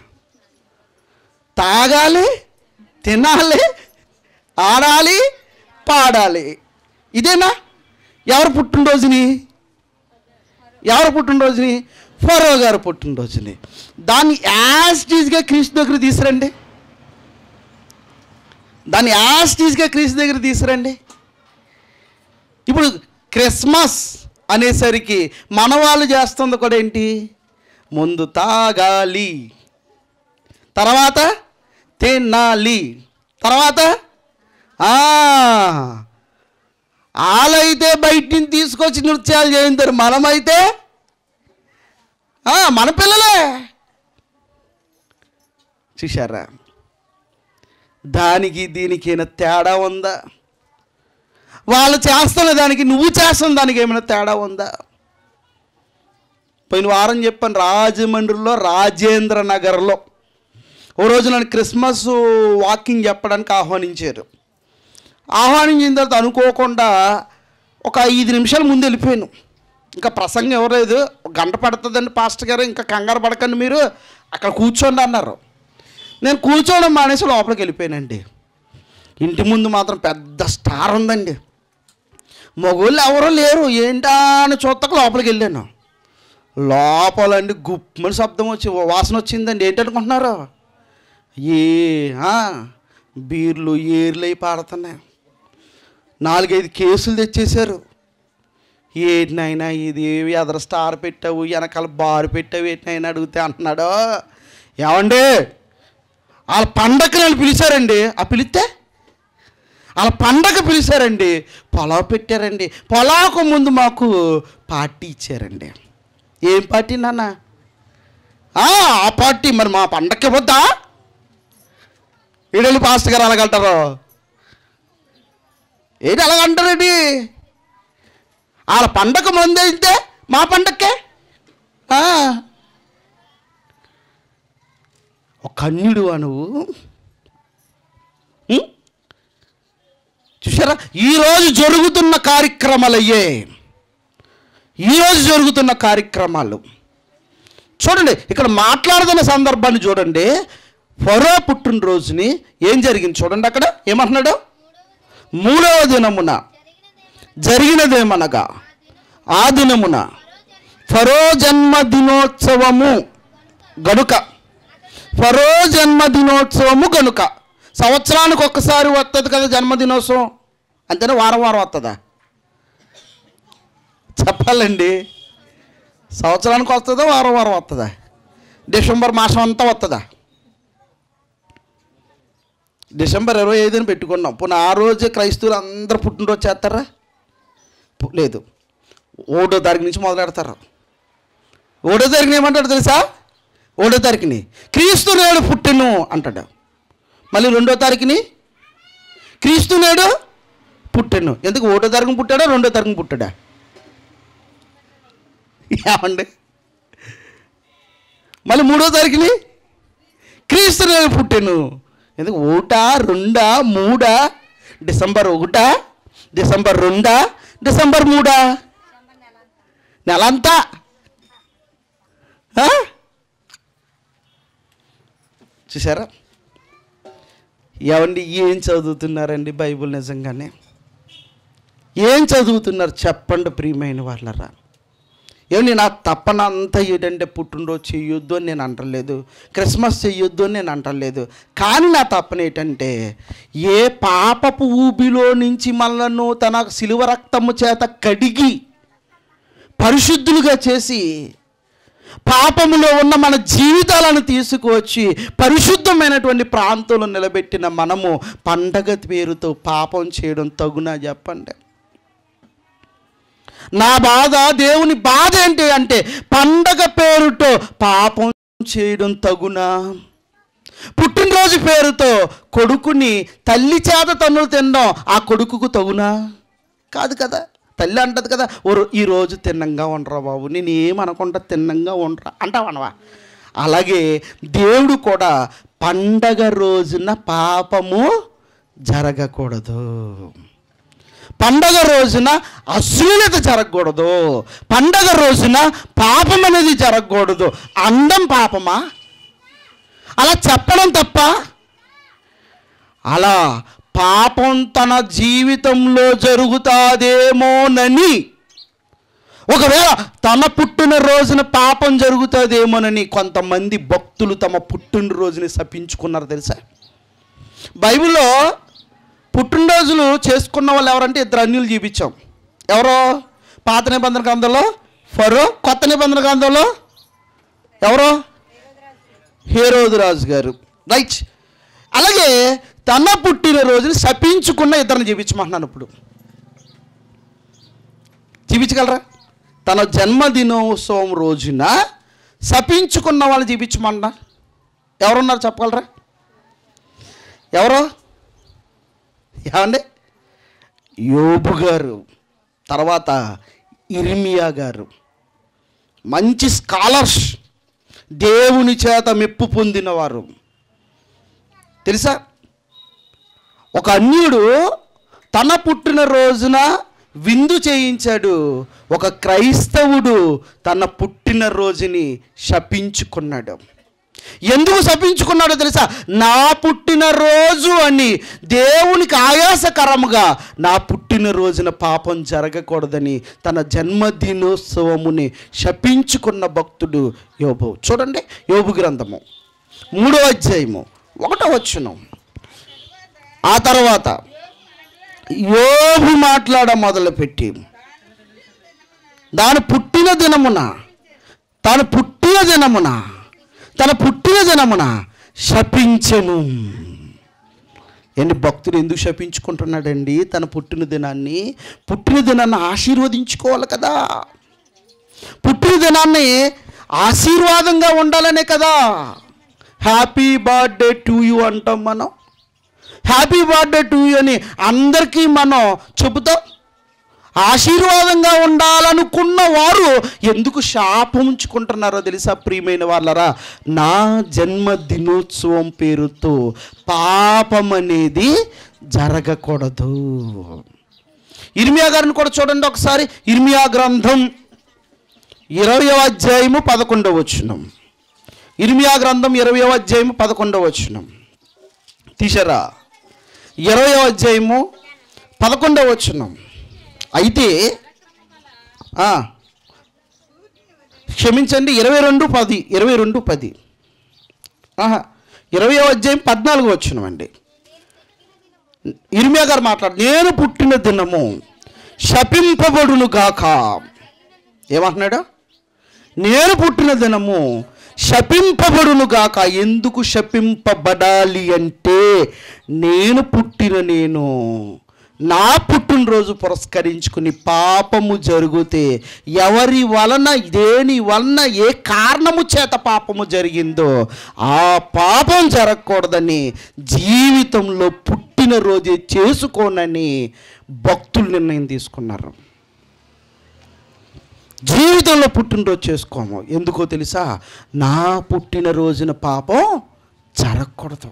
తాగాలి తినాలి ఆడాలి పాడాలి ఇదేనా ఎవరు పుట్టినరోజుని ఎవరు పుట్టినరోజుని ఫరో గారు పుట్టినరోజుని దాన్ని యాస్టీజ్గా క్రీస్తు దగ్గర తీసురండి దాన్ని యాస్టీజ్గా క్రీస్తు దగ్గర తీసురండి ఇప్పుడు క్రిస్మస్ అనేసరికి మన వాళ్ళు చేస్తుంది కూడా ఏంటి ముందు తాగాలి తర్వాత తినాలి తర్వాత ఆ, వాళ్ళైతే బయట నుంచి తీసుకొచ్చి నృత్యాలు చేయించారు మనమైతే ఆ, మన పిల్లలే చూశారా దానికి దీనికి ఏమైనా తేడా ఉందా వాళ్ళు చేస్తున్న దానికి నువ్వు చేస్తున్న దానికి ఏమైనా తేడా ఉందా పోయిన వారం చెప్పాను రాజమండ్రిలో రాజేంద్ర నగర్లో ఓ రోజు నన్ను క్రిస్మస్ వాకింగ్ చెప్పడానికి ఆహ్వానించారు ఆహ్వానించిన తర్వాత అనుకోకుండా ఒక ఐదు నిమిషాల ముందు వెళ్ళిపోయాను ఇంకా ప్రసంగం ఎవలేదు ఒక గంట పడుతుందండి పాస్టర్ గారు ఇంకా కంగారు పడకండి మీరు అక్కడ కూర్చోండి అన్నారు నేను కూర్చోవడం మానేసి లోపలికి వెళ్ళిపోయానండి ఇంటి ముందు మాత్రం పెద్ద స్టార్ ఉందండి మగోళ్ళు ఎవరూ లేరు ఏంటా అని చూత్తకు లోపలికి వెళ్ళాను లోపలండి గుప్పమని శబ్దం వచ్చి వాసన వచ్చిందండి ఏంటనుకుంటున్నారు ఏ ఆ, బీర్లు ఏర్లు అయి పాడుతున్నాయి నాలుగైదు కేసులు తెచ్చేశారు ఏంటినైనా ఇది ఏవి అదర స్టార్ పెట్టావు వెనకాల బారు పెట్టావు ఏంటినైనా అడిగితే అంటున్నాడు ఏమండి వాళ్ళ పండగకి నన్ను పిలిచారండి ఆ పిలిస్తే వాళ్ళ పండగ పిలిచారండి పొలావు పెట్టారండి పొలాకు ముందు మాకు పార్టీ ఇచ్చారండి ఏం పార్టీ నాన్న ఆ ఆ పార్టీ మరి మా పండగకి వద్దా ఈడెళ్ళి పాస్టర్ గారు అలాగంటారు ఏంటి అలాగంటారండి వాళ్ళ పండగ ముందు అయితే మా పండక్కే ఆ. ఒక కన్యుడు నువ్వు ఉం? చూసారా ఈరోజు జరుగుతున్న కార్యక్రమాలయ్యే ఈరోజు జరుగుతున్న కార్యక్రమాలు చూడండి ఇక్కడ మాట్లాడుతున్న సందర్భాన్ని చూడండి ఫరో పుట్టినరోజుని ఏం జరిగింది చూడండి అక్కడ ఏమంటున్నాడు మూడవ దినమున జరిగినదేమనగా ఆ దినమున ఫరో జన్మదినోత్సవము గనుక ఫరో జన్మదినోత్సవము గనుక సంవత్సరానికి ఒక్కసారి వస్తుంది కదా జన్మదినోత్సవం అంతేనా వారం వారం వస్తుందా చెప్పాలండి సంవత్సరానికి వస్తుందా వారం వారం వస్తుందా డిసెంబర్ మాసం అంతా వస్తుందా డిసెంబర్ ఇరవై ఐదుని పెట్టుకున్నాం పోనీ ఆ రోజే క్రైస్తవులు అందరూ పుట్టినరోజు చేస్తారా పు- లేదు ఒకటో తారీఖు నుంచి మొదలెడతారు ఒకటో తారీఖుని ఏమంటాడు తెలుసా ఒకటో తారీఖుని క్రీస్తు నేడు పుట్టెను అంటాడు మళ్ళీ రెండో తారీఖుని క్రీస్తు నేడు పుట్టెను ఎందుకు ఒకటో తారీఖున పుట్టాడా రెండో తారీఖున పుట్టాడా ఏమండి మళ్ళీ మూడో తారీఖుని క్రీస్తు నేడు పుట్టెను ఎందుకు ఒకటా రెండా మూడా డిసెంబర్ ఒకటా డిసెంబర్ రెండా డిసెంబర్ మూడా నెలంతా ఆ? చూసారా ఏమండి ఏం చదువుతున్నారండి బైబిల్ నిజంగానే ఏం చదువుతున్నారు చెప్పండి ప్రియమైన వాళ్ళరా ఏమండి నా తప్పన అంతా ఏంటంటే పుట్టినరోజు చెయ్యొద్దు అని నేను అంటలేదు క్రిస్మస్ చెయ్యొద్దు అని నేను అంటలేదు కానీ నా తప్పన ఏంటంటే ఏ పాపపు ఊబిలో నుంచి మనలను తన శిలువ రక్తము చేత కడిగి పరిశుద్ధులుగా చేసి పాపములో ఉన్న మన జీవితాలను తీసుకువచ్చి పరిశుద్ధమైనటువంటి ప్రాంతంలో నిలబెట్టిన మనము పండగ పేరుతో పాపం చేయడం తగునా చెప్పండి నా బాధ దేవుని బాధ ఏంటి అంటే పండగ పేరుతో పాపం చేయడం తగునా పుట్టినరోజు పేరుతో కొడుకుని తల్లి చేత తన్నులు తినడం ఆ కొడుకుకు తగునా కాదు కదా తల్లి అంటది కదా ఓ రో- ఈ రోజు తిన్నంగా ఉండరా బాబు నేను ఏమనకుండా తిన్నంగా ఉండరా అంటావనవా అలాగే దేవుడు కూడా పండగ రోజున పాపము జరగకూడదు పండగ రోజున అశ్లీలత జరగకూడదు పండగ రోజున పాపం అనేది జరగకూడదు అందం పాపమా అలా చెప్పడం తప్ప అలా పాపం తన జీవితంలో జరుగుతాదేమోనని ఒకవేళ తన పుట్టిన రోజున పాపం జరుగుతుందేమోనని కొంతమంది భక్తులు తమ పుట్టినరోజుని శపించుకున్నారు తెలుసా బైబిల్లో పుట్టినరోజులు చేసుకున్న వాళ్ళు ఎవరంటే ఇద్దరు అన్యులు చూపించాం ఎవరో పాత నిబంధన గ్రంథంలో ఫరో కొత్త నిబంధన గ్రంథంలో ఎవరో హేరోదు రాజు గారు రైట్ అలాగే తన పుట్టినరోజుని శపించుకున్న ఇద్దరిని జీవించమంటున్నాను ఇప్పుడు జీవించగలరా తన జన్మదినోత్సవం రోజున శపించుకున్న వాళ్ళు జీవించమన్నా ఎవరున్నారు చెప్పగలరా ఎవరో ఏమండి యోబు గారు తర్వాత ఇర్మియా గారు మంచి స్కాలర్స్ దేవుని చేత మెప్పు పొందినవారు తెలుసా ఒక అన్యుడు తన పుట్టిన రోజున విందు చేయించాడు ఒక క్రైస్తవుడు తన పుట్టిన రోజుని శపించుకున్నాడు ఎందుకు శపించుకున్నాడో తెలుసా నా పుట్టినరోజు అని దేవునికి ఆయాసకరముగా నా పుట్టినరోజున పాపం జరగకూడదని తన జన్మదినోత్సవముని శపించుకున్న భక్తుడు యోబు చూడండి యోబు గ్రంథము మూడో అధ్యాయము ఒకటో వచ్చును ఆ తర్వాత యోబు మాట్లాడ మొదలుపెట్టి దాని పుట్టిన దినమున తాను పుట్టిన దినమున తన పుట్టిన దినమున శపించెను ఏంటి భక్తుడు ఎందుకు శపించుకుంటున్నాడండి తన పుట్టిన దినాన్ని పుట్టిన దినాన్ని ఆశీర్వదించుకోవాలి కదా పుట్టిన దినాన్ని ఆశీర్వాదంగా ఉండాలనే కదా హ్యాపీ బర్త్డే టు యూ అంటాం మనం హ్యాపీ బర్త్డే టు యూ అని అందరికీ మనం చెబుతాం ఆశీర్వాదంగా ఉండాలనుకున్న వారు ఎందుకు శాపం ఉంచుకుంటున్నారో తెలుసా ప్రియమైన వాళ్ళరా నా జన్మదినోత్సవం పేరుతో పాపం అనేది జరగకూడదు ఇర్మియా గారిని కూడా చూడండి ఒకసారి ఇర్మియా గ్రంథం ఇరవయో అధ్యాయము పదకొండవ వచనం ఇర్మియా గ్రంథం ఇరవయో అధ్యాయము పదకొండవ వచనం తీసరా ఇరవయో అధ్యాయము పదకొండవ వచనం అయితే ఆ, క్షమించండి ఇరవై రెండు పది ఇరవై రెండు పది ఆహా ఇరవయో అధ్యాయం పద్నాలుగు వచ్చినం అండి ఇర్మియా గారు మాట్లాడు నేను పుట్టిన దినము శపింపబడును గాక ఏమంటున్నాడు నేను పుట్టిన దినము శపింపబడును గాక ఎందుకు శపింపబడాలి అంటే నేను పుట్టిన నేను నా పుట్టినరోజు పురస్కరించుకుని పాపము జరిగితే ఎవరి వలన దేని వలన ఏ కారణము చేత పాపము జరిగిందో ఆ పాపం జరగకూడదని జీవితంలో పుట్టినరోజే చేసుకోనని భక్తులు నిర్ణయం తీసుకున్నారు జీవితంలో పుట్టినరోజు చేసుకోము ఎందుకో తెలుసా నా పుట్టినరోజున పాపం జరగకూడదు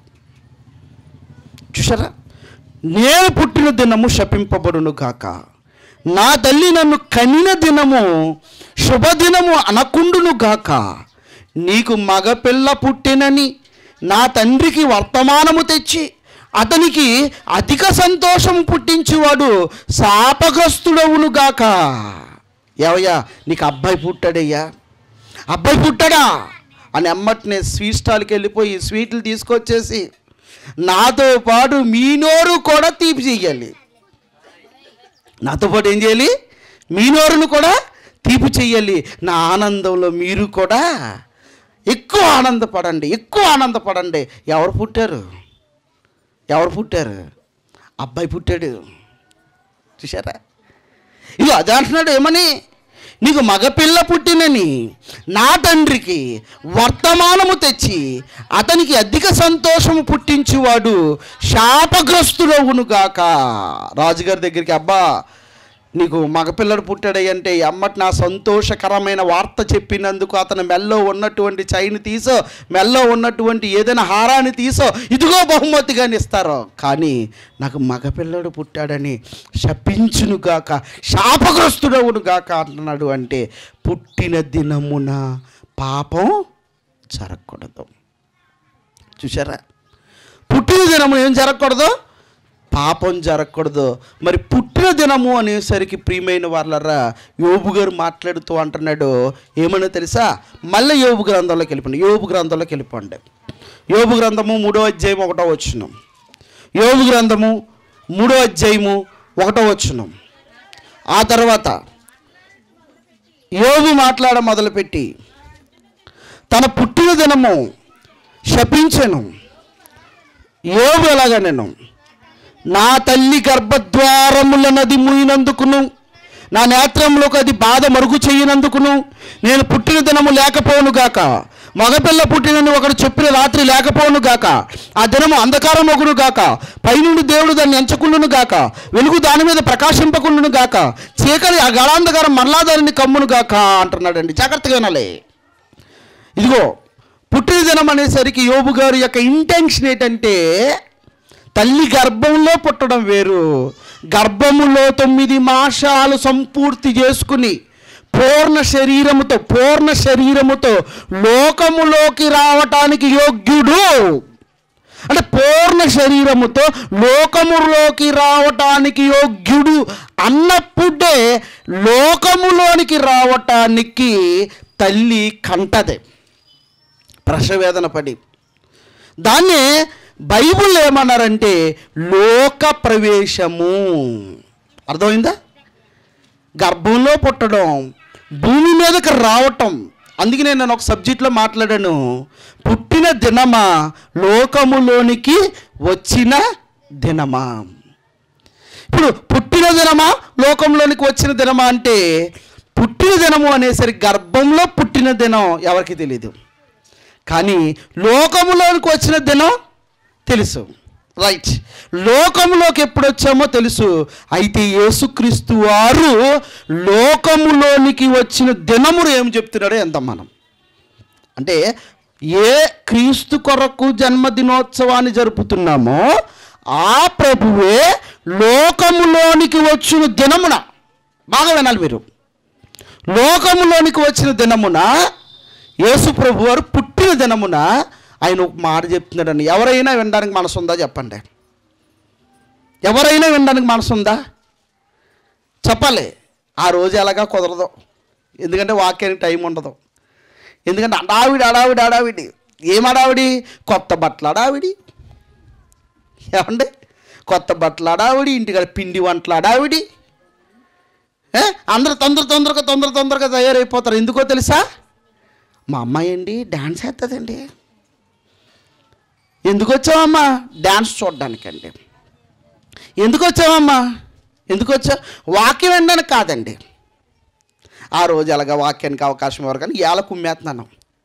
చూసారా నేను పుట్టిన దినము శపింపబడును గాక నా తల్లి నన్ను కనిన దినము శుభదినము అనకుండును గాక నీకు మగపిల్ల పుట్టినని నా తండ్రికి వర్తమానము తెచ్చి అతనికి అధిక సంతోషం పుట్టించువాడు శాపగ్రస్తుడవును గాక ఏవయ్యా నీకు అబ్బాయి పుట్టాడయ్యా అబ్బాయి పుట్టాడా అని అమ్మటినే స్వీట్ స్టాల్కి వెళ్ళిపోయి స్వీట్లు తీసుకొచ్చేసి నాతో పాటు మీ నోరు కూడా తీపి చెయ్యాలి నాతో పాటు ఏం చేయాలి మీ నోరును కూడా తీపి చెయ్యాలి నా ఆనందంలో మీరు కూడా ఎక్కువ ఆనందపడండి ఎక్కువ ఆనందపడండి ఎవరు పుట్టారు ఎవరు పుట్టారు అబ్బాయి పుట్టాడు చూసారా ఇది అదే అంటున్నాడు ఏమని నీకు మగపిల్ల పుట్టినని నా తండ్రికి వర్తమానము తెచ్చి అతనికి అధిక సంతోషము పుట్టించువాడు శాపగ్రస్తుడవును గాక రాజుగారి దగ్గరికి అబ్బా నీకు మగపిల్లడు పుట్టాడంటే అమ్మటి నా సంతోషకరమైన వార్త చెప్పినందుకు అతను మెల్లో ఉన్నటువంటి చైన్ తీసో మెల్లో ఉన్నటువంటి ఏదైనా హారాన్ని తీసో ఇదిగో బహుమతిగా ఇస్తారు కానీ నాకు మగపిల్లడు పుట్టాడని శపించును గాక శాపగ్రస్తుడవును గాక అంటున్నాడు అంటే పుట్టిన దినమున పాపం జరగకూడదు చూసారా పుట్టిన దినము ఏం జరగకూడదు పాపం జరగకూడదు మరి పుట్టిన దినము అనేసరికి ప్రియమైన వాళ్ళరా యోబు గారు మాట్లాడుతూ అంటున్నాడు ఏమన్నా తెలుసా మళ్ళీ యోబు గ్రంథంలోకి వెళ్ళిపోండి యోబు గ్రంథంలోకి వెళ్ళిపోండి యోబు గ్రంథము మూడో అధ్యాయం ఒకటో వచ్చును యోబు గ్రంథము మూడో అధ్యాయము ఒకటో వచ్చును ఆ తర్వాత యోబు మాట్లాడ మొదలుపెట్టి తన పుట్టిన దినము శపించెను యోబు ఎలాగా నేను నా తల్లి గర్భద్వారముల నది మూయినందుకును నా నేత్రంలోకి అది బాధ మరుగు చేయనందుకును నేను పుట్టిన దినము లేకపోను గాక మగపిల్ల పుట్టినని ఒకడు చెప్పిన రాత్రి లేకపోను గాక ఆ దినము అంధకారం ఒకను గాక పైనుండి దేవుడు దాన్ని ఎంచకుండును గాక వెలుగు దాని మీద ప్రకాశింపకుండును గాక చీకటి ఆ గళాంధకారం మరలా దానిని కమ్మును గాక అంటున్నాడండి జాగ్రత్తగా వినాలి ఇదిగో పుట్టిన దినం అనేసరికి యోబు గారి యొక్క ఇంటెన్షన్ ఏంటంటే తల్లి గర్భంలో పుట్టడం వేరు గర్భములో తొమ్మిది మాసాలు సంపూర్తి చేసుకుని పూర్ణ శరీరముతో పూర్ణ శరీరముతో లోకములోకి రావటానికి యోగ్యుడు అంటే పూర్ణ శరీరముతో లోకములోకి రావటానికి యోగ్యుడు అన్నప్పుడే లోకములోనికి రావటానికి తల్లి కంటదే ప్రసవేదన పడి దాన్ని బైబుల్ ఏమన్నారంటే లోక ప్రవేశము అర్థమైందా గర్భంలో పుట్టడం భూమి మీదకి రావటం అందుకే నేను ఒక సబ్జెక్ట్లో మాట్లాడాను పుట్టిన దినమా లోకములోనికి వచ్చిన దినమా ఇప్పుడు పుట్టిన దినమా లోకంలోనికి వచ్చిన దినమా అంటే పుట్టిన దినము అనేసరికి గర్భంలో పుట్టిన దినం ఎవరికి తెలియదు కానీ లోకములోనికి వచ్చిన దినం తెలుసు రైట్ లోకములోకి ఎప్పుడు వచ్చామో తెలుసు అయితే యేసుక్రీస్తు వారు లోకములోనికి వచ్చిన దినమును ఏం చెప్తున్నాడో ఎంత మనం అంటే ఏ క్రీస్తు కొరకు జన్మదినోత్సవాన్ని జరుపుతున్నామో ఆ ప్రభువే లోకములోనికి వచ్చిన దినమున బాగా వినాలి మీరు లోకములోనికి వచ్చిన దినమున యేసు ప్రభు వారు పుట్టిన దినమున ఆయన ఒక మాట చెప్తున్నాడని ఎవరైనా వినడానికి మనసు ఉందా చెప్పండి ఎవరైనా వినడానికి మనసు ఉందా చెప్పాలి ఆ రోజు ఎలాగా కుదరదు ఎందుకంటే వాక్యానికి టైం ఉండదు ఎందుకంటే అడావిడి అడావిడి అడావిడి ఏం అడావిడి కొత్త బట్టలు అడావిడి ఏమండి కొత్త బట్టలు అడావిడి ఇంటికాడ పిండి వంటలు అడావిడి ఏ? అందరూ తొందర తొందరగా తొందర తొందరగా తయారైపోతారు ఎందుకో తెలుసా మా అమ్మాయి అండి డ్యాన్స్ వేస్తుందండి ఎందుకు వచ్చావమ్మా డ్యాన్స్ చూడడానికండి ఎందుకు వచ్చావమ్మా ఎందుకు వచ్చా వాక్యం వినడానికి కాదండి ఆ రోజు ఎలాగ వాక్యానికి అవకాశం ఇవ్వరు కానీ ఇవాళ కుమ్మేస్తున్నాను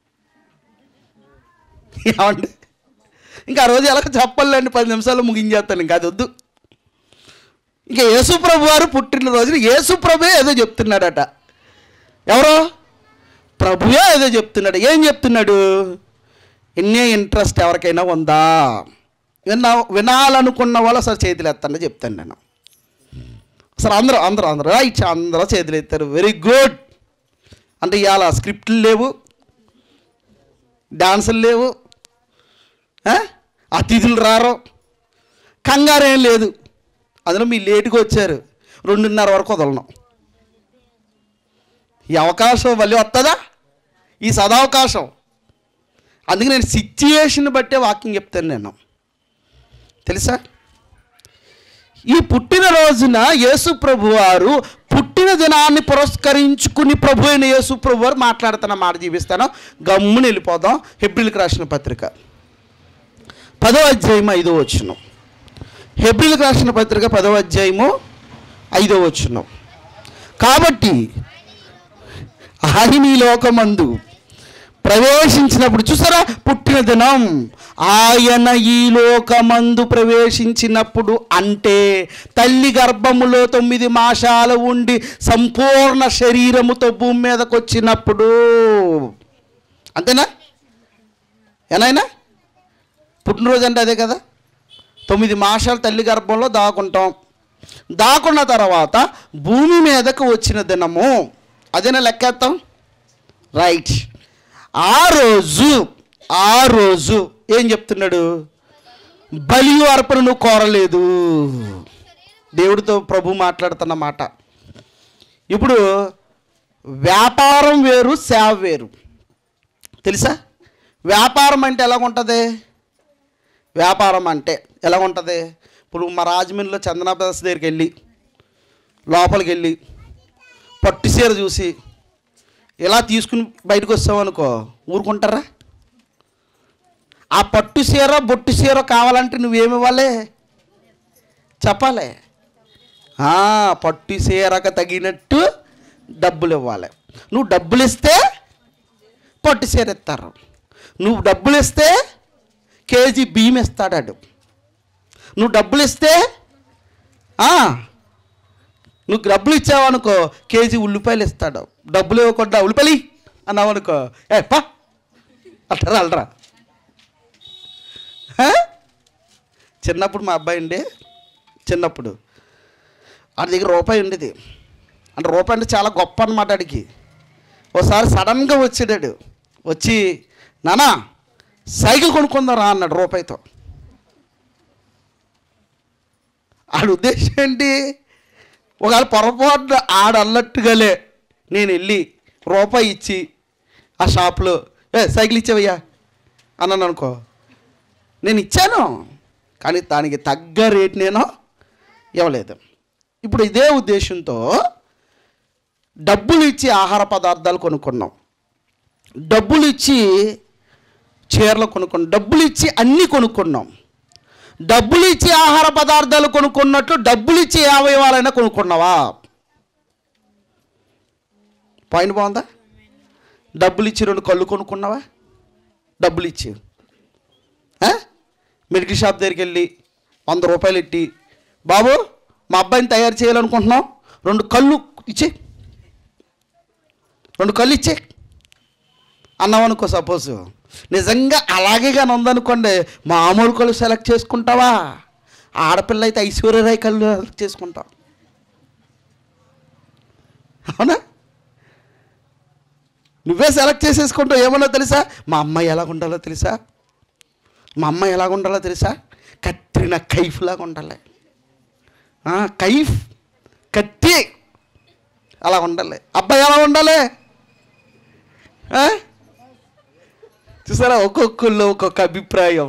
ఏమండి ఇంకా ఆ రోజు ఎలాగ చెప్పాలండి పది నిమిషాలు ముగించేస్తాను ఇంకా అది వద్దు ఇంకా యేసుప్రభు వారు పుట్టినరోజున యేసుప్రభే ఏదో చెప్తున్నాడట ఎవరో ప్రభువే ఏదో చెప్తున్నాడు ఏం చెప్తున్నాడు ఎన్నే ఇంట్రెస్ట్ ఎవరికైనా ఉందా విన్నా వినాలనుకున్న వాళ్ళు అసలు చేతులు ఎత్తండి చెప్తాను నేను అసలు అందరూ అందరూ అందరూ రైట్ అందరూ చేతులు ఎత్తారు వెరీ గుడ్ అంటే ఇవాళ స్క్రిప్ట్లు లేవు డాన్సులు లేవు ఆ? అతిథులు రారు కంగారేం లేదు అందులో మీ లేటుగా వచ్చారు రెండున్నర వరకు వదలను ఈ అవకాశం మళ్ళీ వస్తుందా ఈ సదావకాశం అందుకే నేను సిచ్యుయేషన్ బట్టే వాకింగ్ చెప్తాను నేను తెలుసా ఈ పుట్టినరోజున యేసు ప్రభు వారు పుట్టిన దినాన్ని పురస్కరించుకుని ప్రభు అయిన యేసు ప్రభు వారు మాట్లాడుతున్న మాట జీవిస్తాను గమ్మున వెళ్ళిపోదాం హెబ్రిల్కి రాసిన పత్రిక పదో అధ్యాయం ఐదో వచ్చును హెబ్రిల్కి రాసిన పత్రిక పదో అధ్యాయము ఐదో వచ్చును కాబట్టి ఆయన ఈ లోకమందు ప్రవేశించినప్పుడు చూసారా పుట్టిన దినం ఆయన ఈ లోకమందు ప్రవేశించినప్పుడు అంటే తల్లి గర్భములో తొమ్మిది మాసాలు ఉండి సంపూర్ణ శరీరముతో భూమి మీదకి వచ్చినప్పుడు అంతేనా ఏనాయనా పుట్టినరోజు అంటే అదే కదా తొమ్మిది మాసాలు తల్లి గర్భంలో దాకుంటాం దాకున్న తర్వాత భూమి మీదకు వచ్చిన దినము అదేనా లెక్కేస్తాం రైట్ ఆ రోజు ఆ రోజు ఏం చెప్తున్నాడు బలి అర్పణ నువ్వు కోరలేదు దేవుడితో ప్రభు మాట్లాడుతున్న మాట ఇప్పుడు వ్యాపారం వేరు సేవ వేరు తెలుసా వ్యాపారం అంటే ఎలాగుంటుంది వ్యాపారం అంటే ఎలా ఉంటుంది ఇప్పుడు మా రాజమండ్రిలో చందనా బ్రదర్స్ దగ్గరికి వెళ్ళి లోపలికి వెళ్ళి పట్టు చీర చూసి ఇలా తీసుకుని బయటకు వస్తామనుకో ఊరుకుంటారా ఆ పట్టు చీర బొట్టు చీర కావాలంటే నువ్వేమి ఇవ్వాలి చెప్పాలి ఆ, పట్టు చీరకు తగినట్టు డబ్బులు ఇవ్వాలి నువ్వు డబ్బులు ఇస్తే పట్టు చీర ఇస్తారు నువ్వు డబ్బులు ఇస్తే కేజీ బియ్యం ఇస్తాడాడు నువ్వు డబ్బులు ఇస్తే ఆ, నువ్వు డబ్బులు ఇచ్చావనుకో కేజీ ఉల్లిపాయలు ఇస్తాడు డబ్బులు ఇవ్వకుండా ఉల్లిపాయలు అన్నావు అనుకో ఏ పా అట్టరా అల్లరా ఆ? చిన్నప్పుడు మా అబ్బాయి అండి చిన్నప్పుడు వాడి దగ్గర రూపాయి ఉండేది అంటే రూపాయి అంటే చాలా గొప్ప అనమాట ఆడికి ఒకసారి సడన్గా వచ్చాడాడు వచ్చి నానా సైకిల్ కొనుక్కుందారా అన్నాడు రూపాయితో ఆడి ఉద్దేశం ఏంటి ఒకవేళ పొరపాటున ఆడ అన్నట్టుగాలే నేను వెళ్ళి రూపాయి ఇచ్చి ఆ షాప్లో ఏ సైకిల్ ఇచ్చావయ్యా అన్నాను అనుకో నేను ఇచ్చాను కానీ దానికి తగ్గ రేట్ నేను ఇవ్వలేదు ఇప్పుడు ఇదే ఉద్దేశంతో డబ్బులు ఇచ్చి ఆహార పదార్థాలు కొనుక్కున్నాం డబ్బులు ఇచ్చి చీరలు కొనుక్కున్నాం డబ్బులు ఇచ్చి అన్నీ కొనుక్కున్నాం డబ్బులు ఇచ్చి ఆహార పదార్థాలు కొనుక్కున్నట్లు డబ్బులు ఇచ్చి ఏ అవయవాలైనా కొనుక్కున్నావా పాయింట్ బాగుందా డబ్బులు ఇచ్చి రెండు కళ్ళు కొనుక్కున్నావా డబ్బులు ఇచ్చి ఆ? మెడికల్ షాప్ దగ్గరికి వెళ్ళి వంద రూపాయలు ఇట్టి బాబు మా అబ్బాయిని తయారు చేయాలనుకుంటున్నాం రెండు కళ్ళు ఇచ్చే రెండు కళ్ళు ఇచ్చే అన్నావు అనుకో సపోజ్ నిజంగా అలాగే కానీ ఉందనుకోండి మామూలు కళ్ళు సెలెక్ట్ చేసుకుంటావా ఆడపిల్ల అయితే ఐశ్వర్యరాయ్ కళ్ళు సెలెక్ట్ చేసుకుంటావు అవునా నువ్వే సెలెక్ట్ చేసేసుకుంటావు ఏమన్నా తెలుసా మా అమ్మాయి ఎలా ఉండాలో తెలుసా మా అమ్మాయి ఎలా ఉండాలో తెలుసా కత్రిన కైఫ్ లాగా ఉండాలి ఆ, కైఫ్ కత్తి అలా ఉండాలి అబ్బాయి ఎలా ఉండాలి ఆ? చూసారా ఒక్కొక్కళ్ళు ఒక్కొక్క అభిప్రాయం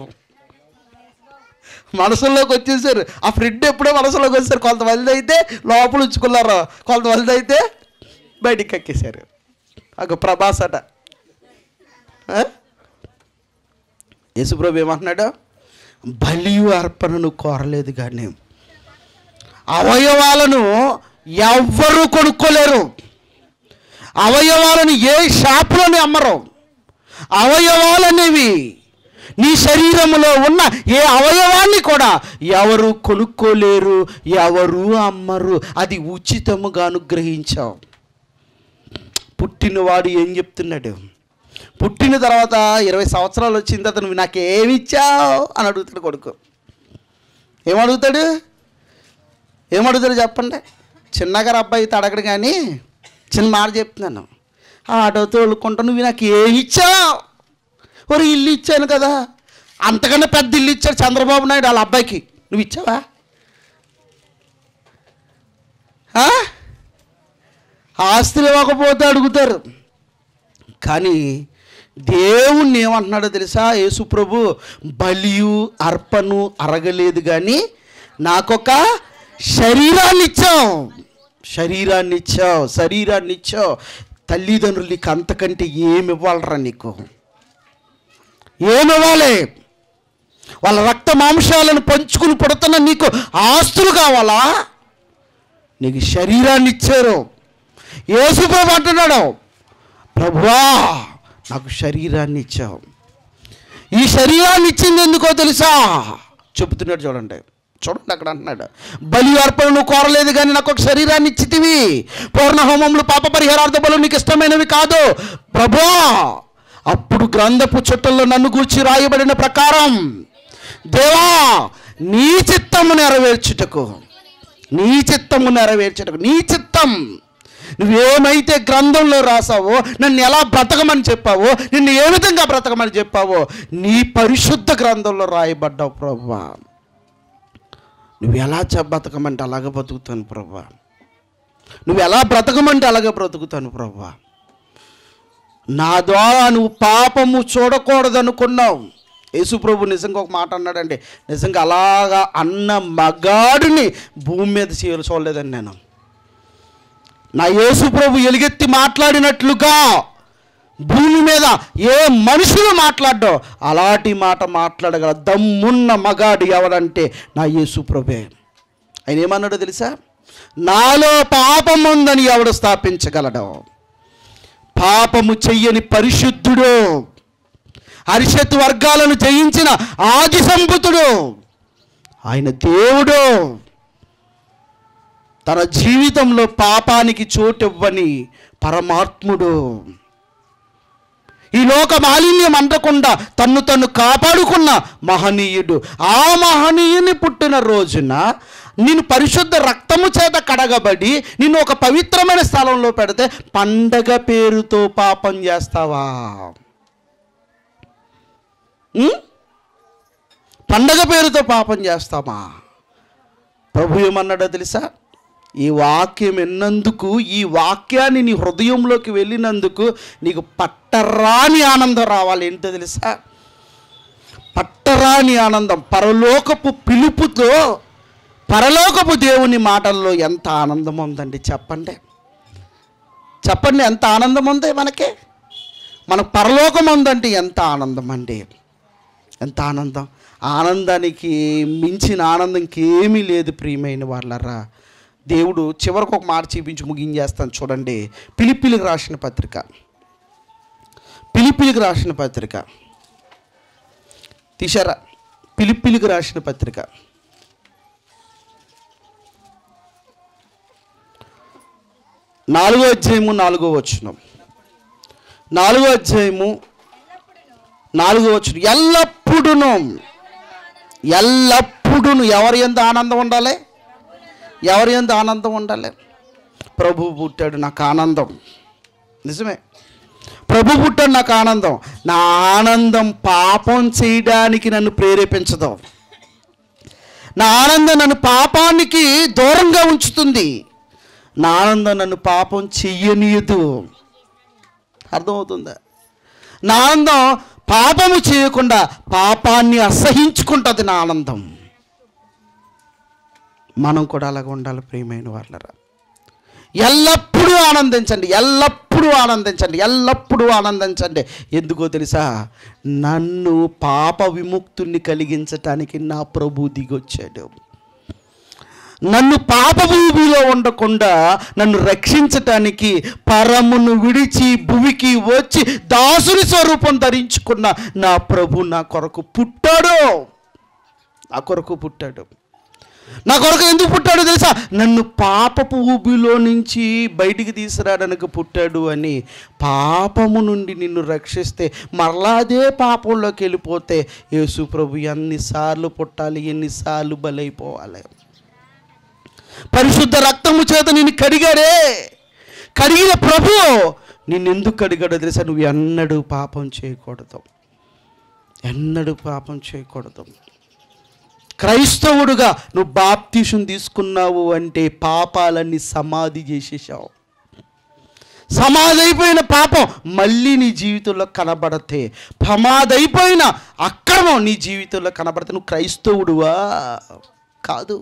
మనసులోకి వచ్చేసారు ఆ ఫ్రెండ్ ఎప్పుడో మనసులోకి వచ్చారు కొంతమంది అయితే లోపల ఉంచుకున్నారు కొంతమంది అయితే బయటికి కక్కేశారు ఒక ప్రభాస్ అట ఆ? యేసుప్రభు ఏమంటున్నాడు బలియు అర్పణను కోరలేదు కానీ అవయవాలను ఎవ్వరూ కొనుక్కోలేరు అవయవాలను ఏ షాపులోని అమ్మరు అవయవాలనేవి నీ శరీరములో ఉన్న ఏ అవయవాన్ని కూడా ఎవరు కొనుక్కోలేరు ఎవరు అమ్మరు అది ఉచితముగా అనుగ్రహించావు పుట్టినవాడు ఏం చెప్తున్నాడు పుట్టిన తర్వాత ఇరవై సంవత్సరాలు వచ్చిన తర్వాత నువ్వు నాకు ఏమి ఇచ్చావు అని అడుగుతాడు కొడుకు ఏమడుగుతాడు ఏమడుగుతాడు చెప్పండి చిన్నగారు అబ్బాయి అయితే అడగడు కానీ చిన్న మాట చెప్తున్నాను ఆ ఆటో తోలుకుంటా నువ్వు నాకు ఏమి ఇచ్చావు ఒరి ఇల్లు ఇచ్చాను కదా అంతకన్నా పెద్ద ఇల్లు ఇచ్చాడు చంద్రబాబు నాయుడు వాళ్ళ అబ్బాయికి నువ్వు ఇచ్చావా ఆ? ఆస్తులు ఇవ్వకపోతే అడుగుతారు కానీ దేవుణ్ణి ఏమంటున్నాడో తెలుసా యేసుప్రభు బలియు అర్పను అరగలేదు కానీ నాకొక శరీరాన్ని ఇచ్చావు శరీరాన్ని ఇచ్చావు శరీరాన్ని ఇచ్చావు తల్లిదండ్రులు నీకు అంతకంటే ఏమి ఇవ్వాలరా నీకు ఏమి ఇవ్వాలి వాళ్ళ రక్త మాంసాలను పంచుకుని పుడుతున్న నీకు ఆస్తులు కావాలా నీకు శరీరాన్ని ఇచ్చారు యేసుప్రభు అంటున్నాడు ప్రభువా నాకు శరీరాన్ని ఇచ్చావు ఈ శరీరాన్ని ఇచ్చింది ఎందుకో తెలుసా చెబుతున్నాడు చూడండి చూడండి అక్కడ అంటున్నాడు బలి అర్పణ నువ్వు కోరలేదు కానీ నాకు ఒక శరీరాన్ని ఇచ్చితివి పూర్ణ హోమములు పాప పరిహారార్థ బలు నీకు ఇష్టమైనవి కాదు ప్రభా అప్పుడు గ్రంథపు చుట్టల్లో నన్ను గూర్చి రాయబడిన ప్రకారం దేవా నీ చిత్తము నెరవేర్చుటకు నీ చిత్తము నెరవేర్చుటకు నీ చిత్తం నువ్వేమైతే గ్రంథంలో రాసావో నన్ను ఎలా బ్రతకమని చెప్పావో నిన్ను ఏ విధంగా బ్రతకమని చెప్పావో నీ పరిశుద్ధ గ్రంథంలో రాయబడ్డావు ప్రభా నువ్వు ఎలా చె- బ్రతకమంటే అలాగ బ్రతుకుతాను ప్రభా నువ్వు ఎలా బ్రతకమంటే అలాగే బ్రతుకుతాను ప్రభా నా ద్వారా నువ్వు పాపము చూడకూడదనుకున్నావు యేసుప్రభు నిజంగా ఒక మాట అన్నాడండి నిజంగా అలాగా అన్న మగాడిని భూమి మీద చీర చూడలేదండి నేను నా యేసు ప్రభు ఎలుగెత్తి మాట్లాడినట్లుగా భూమి మీద ఏ మనుషులు మాట్లాడ్డో అలాంటి మాట మాట్లాడగల దమ్మున్న మగాడు ఎవడంటే నా యేసు ప్రభే ఆయన ఏమన్నాడో తెలుసా నాలో పాపం ఉందని ఎవడు స్థాపించగలడు పాపము చెయ్యని పరిశుద్ధుడు హరిషత్ వర్గాలను జయించిన ఆది సంపుతుడు ఆయన దేవుడు తన జీవితంలో పాపానికి చోటివ్వని పరమాత్ముడు ఈ లోక మాలిన్యం అంటకుండా తన్ను తన్ను కాపాడుకున్న మహనీయుడు ఆ మహనీయుని పుట్టిన రోజున నేను పరిశుద్ధ రక్తము చేత కడగబడి నిన్ను ఒక పవిత్రమైన స్థలంలో పెడితే పండగ పేరుతో పాపం చేస్తావా ఉం? పండగ పేరుతో పాపం చేస్తామా ప్రభు ఏమన్నాడో తెలుసా ఈ వాక్యం విన్నందుకు ఈ వాక్యాన్ని నీ హృదయంలోకి వెళ్ళినందుకు నీకు పట్టరాని ఆనందం రావాలి ఏంటో తెలుసా పట్టరాని ఆనందం పరలోకపు పిలుపుతో పరలోకపు దేవుని మాటల్లో ఎంత ఆనందం ఉందండి చెప్పండి చెప్పండి ఎంత ఆనందం ఉంది మనకి మన పరలోకం ఉందంటే ఎంత ఆనందం అండి ఎంత ఆనందం ఆనందానికి మించిన ఆనందం ఇంకేమీ లేదు ప్రియమైన వాళ్ళరా దేవుడు చివరికి ఒక మాట చూపించి ముగించేస్తాను చూడండి పిలిపిలికి రాసిన పత్రిక పిలిపిలికి రాసిన పత్రిక తీశారా పిలిపిలికి రాసిన పత్రిక నాలుగో అధ్యాయము నాలుగో వచనం నాలుగో అధ్యాయము నాలుగో వచనం ఎల్లప్పుడును ఎల్లప్పుడును ఎవరి ఎంత ఆనందం ఉండాలి ఎవరి ఎంత ఆనందం ఉండాలి ప్రభు పుట్టాడు నాకు ఆనందం నిజమే ప్రభు పుట్టాడు నాకు ఆనందం నా ఆనందం పాపం చేయడానికి నన్ను ప్రేరేపించదు నా ఆనందం నన్ను పాపానికి దూరంగా ఉంచుతుంది నా ఆనందం నన్ను పాపం చెయ్యనీయదు అర్థమవుతుందా నా ఆనందం పాపము చేయకుండా పాపాన్ని అసహించుకుంటుంది నా ఆనందం మనం కూడా అలాగ ఉండాలి ప్రియమైన వాళ్ళరా ఎల్లప్పుడూ ఆనందించండి ఎల్లప్పుడూ ఆనందించండి ఎల్లప్పుడూ ఆనందించండి ఎందుకో తెలుసా నన్ను పాప విముక్తుణ్ణి కలిగించటానికి నా ప్రభు దిగొచ్చాడు నన్ను పాప భూమిలో ఉండకుండా నన్ను రక్షించటానికి పరమును విడిచి భూమికి వచ్చి దాసుని స్వరూపం ధరించుకున్న నా ప్రభు నా కొరకు పుట్టాడు నా కొరకు పుట్టాడు నా కొరకు ఎందుకు పుట్టాడో తెలుసా నన్ను పాపపు ఊబిలో నుంచి బయటికి తీసుకురావడానికి పుట్టాడు అని పాపము నుండి నిన్ను రక్షిస్తే మరలా అదే పాపంలోకి వెళ్ళిపోతే యేసు ప్రభు ఎన్నిసార్లు పుట్టాలి ఎన్నిసార్లు బలైపోవాలి పరిశుద్ధ రక్తము చేత నిన్ను కడిగాడే కడిగిన ప్రభు నిన్నెందుకు కడిగాడో తెలుసా నువ్వు ఎన్నడూ పాపం చేయకూడదు ఎన్నడూ పాపం చేయకూడదు క్రైస్తవుడుగా నువ్వు బాప్తీసం తీసుకున్నావు అంటే పాపాలన్నీ సమాధి చేసేసావు సమాధి అయిపోయిన పాపం మళ్ళీ నీ జీవితంలో కనబడతే ప్రమాదైపోయిన అక్రమం నీ జీవితంలో కనబడితే నువ్వు క్రైస్తవుడువా కాదు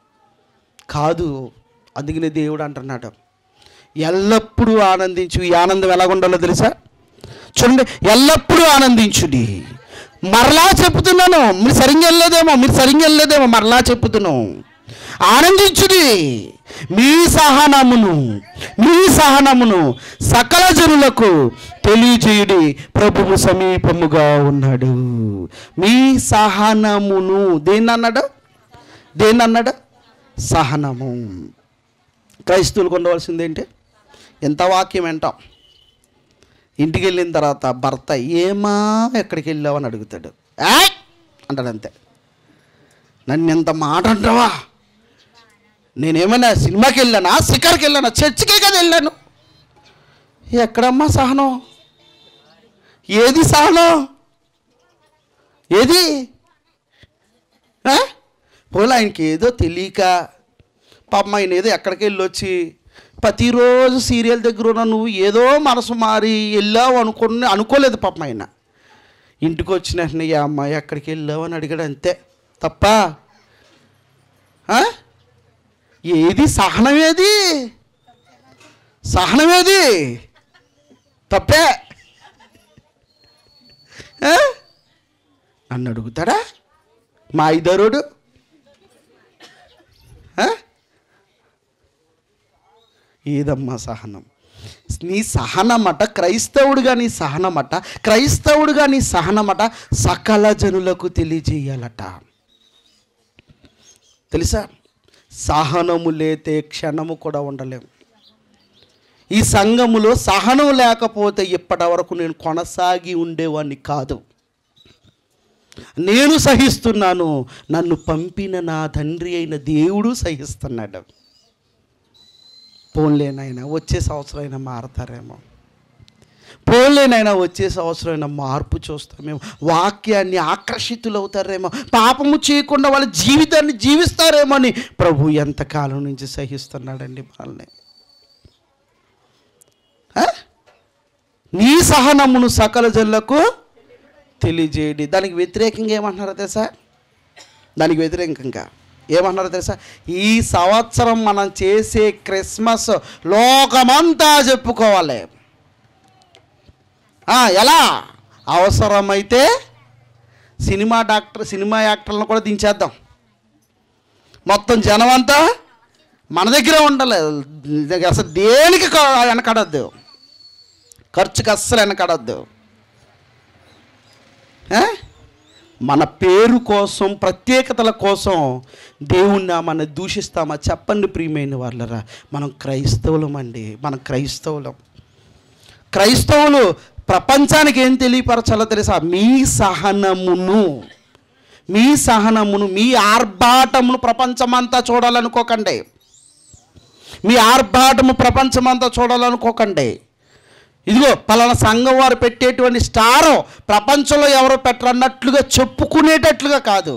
కాదు అందుకనే దేవుడు అంటున్నాడు ఎల్లప్పుడూ ఆనందించు ఈ ఆనందం ఎలా ఉండాలో తెలుసా చూడండి ఎల్లప్పుడూ ఆనందించుడి మరలా చెప్తున్నాను మీరు సరిగ్గా వెళ్ళలేదేమో మీరు సరిగ్గా వెళ్ళలేదేమో మరలా చెప్తున్నాను ఆనందించుడి మీ సహనమును మీ సహనమును సకల జనులకు తెలియజేయుడి ప్రభువు సమీపముగా ఉన్నాడు మీ సహనమును దేన్ని అన్నాడు దేన్ని అన్నాడు సహనము క్రైస్తవులకు ఉండవలసింది ఏంటి ఎంత వాక్యం వింటాం ఇంటికి వెళ్ళిన తర్వాత భర్త ఏమా ఎక్కడికి వెళ్ళావు అని అడుగుతాడు "ఏయ్!" అంటాడు అంతే నన్ను ఎంత మాట అంటావా నేనేమైనా సినిమాకి వెళ్ళానా శిఖర్కి వెళ్ళానా చర్చికే కదా వెళ్ళాను ఎక్కడమ్మా సహనం ఏది సహనం ఏది ఆ? పోలే ఆయనకి ఏదో తెలియక పాపం ఆయన ఏదో ఎక్కడికి వెళ్ళి వచ్చి ప్రతిరోజు సీరియల్ దగ్గర ఉన్న నువ్వు ఏదో మనసు మారి వెళ్ళావు అనుకుని అనుకోలేదు పాపం ఆయన ఇంటికి వచ్చిన వెంటనే "ఏ అమ్మాయి ఎక్కడికి వెళ్ళావు అని అడిగాడు అంతే తప్ప ఆ? ఏది సహనం ఏది సహనమేది తప్పే ఆ? నన్ను అడుగుతాడా మా ఇద్దరుడు ఏదమ్మా సహనం నీ సహనమట క్రైస్తవుడుగా నీ సహనమట క్రైస్తవుడుగా నీ సహనమట సకల జనులకు తెలియజేయాలట తెలుసా సహనము లేతే క్షణము కూడా ఉండలేం ఈ సంఘములో సహనం లేకపోతే ఇప్పటి వరకు నేను కొనసాగి ఉండేవాడిని కాదు నేను సహిస్తున్నాను నన్ను పంపిన నా తండ్రి అయిన దేవుడు సహిస్తున్నాడు పోన్లేనైనా వచ్చే సంవత్సరం అయినా మారతారేమో పోన్లేనైనా వచ్చే సంవత్సరం అయినా మార్పు చూస్తామేమో వాక్యాన్ని ఆకర్షితులవుతారేమో పాపము చేయకుండా వాళ్ళ జీవితాన్ని జీవిస్తారేమో అని ప్రభు ఎంతకాలం నుంచి సహిస్తున్నాడండి మనల్ని ఆ? నీ సహనమును సకల జనులకు తెలియజేయండి దానికి వ్యతిరేకంగా ఏమంటున్నారో తెలుసా దానికి వ్యతిరేకంగా ఏమన్నారో తెలుసా ఈ సంవత్సరం మనం చేసే క్రిస్మస్ లోకమంతా చెప్పుకోవాలి ఆ, ఎలా అవసరమైతే సినిమా డాక్టర్ సినిమా యాక్టర్లను కూడా దించేద్దాం మొత్తం జనం అంతా మన దగ్గర ఉండాలి అసలు దేనికి క- వెనకడద్దు ఖర్చుకి అస్సలు వెనకడద్దు ఆ? మన పేరు కోసం ప్రత్యేకతల కోసం దేవుణ్ణి మన దూషిస్తామా చెప్పండి ప్రియమైన వాళ్ళరా మనం క్రైస్తవులం అండి మనం క్రైస్తవులం క్రైస్తవులు ప్రపంచానికి ఏం తెలియపరచాలో తెలుసా మీ సహనమును మీ సహనమును మీ ఆర్భాటమును ప్రపంచమంతా చూడాలనుకోకండి మీ ఆర్భాటము ప్రపంచమంతా చూడాలనుకోకండి ఇదిగో పలానా సంఘం వారు పెట్టేటువంటి స్టారు ప్రపంచంలో ఎవరో పెట్టరన్నట్లుగా చెప్పుకునేటట్లుగా కాదు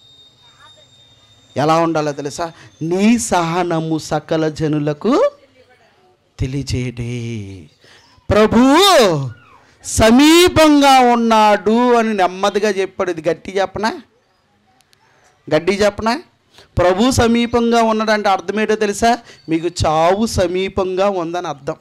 ఎలా ఉండాలో తెలుసా నీ సహనము సకల జనులకు తెలియజేయడే ప్రభు సమీపంగా ఉన్నాడు అని నెమ్మదిగా చెప్పాడు ఇది గట్టి చెప్పనా గడ్డి చెప్పనా ప్రభు సమీపంగా ఉన్నాడంటే అర్థమేటో తెలుసా మీకు చావు సమీపంగా ఉందని అర్థం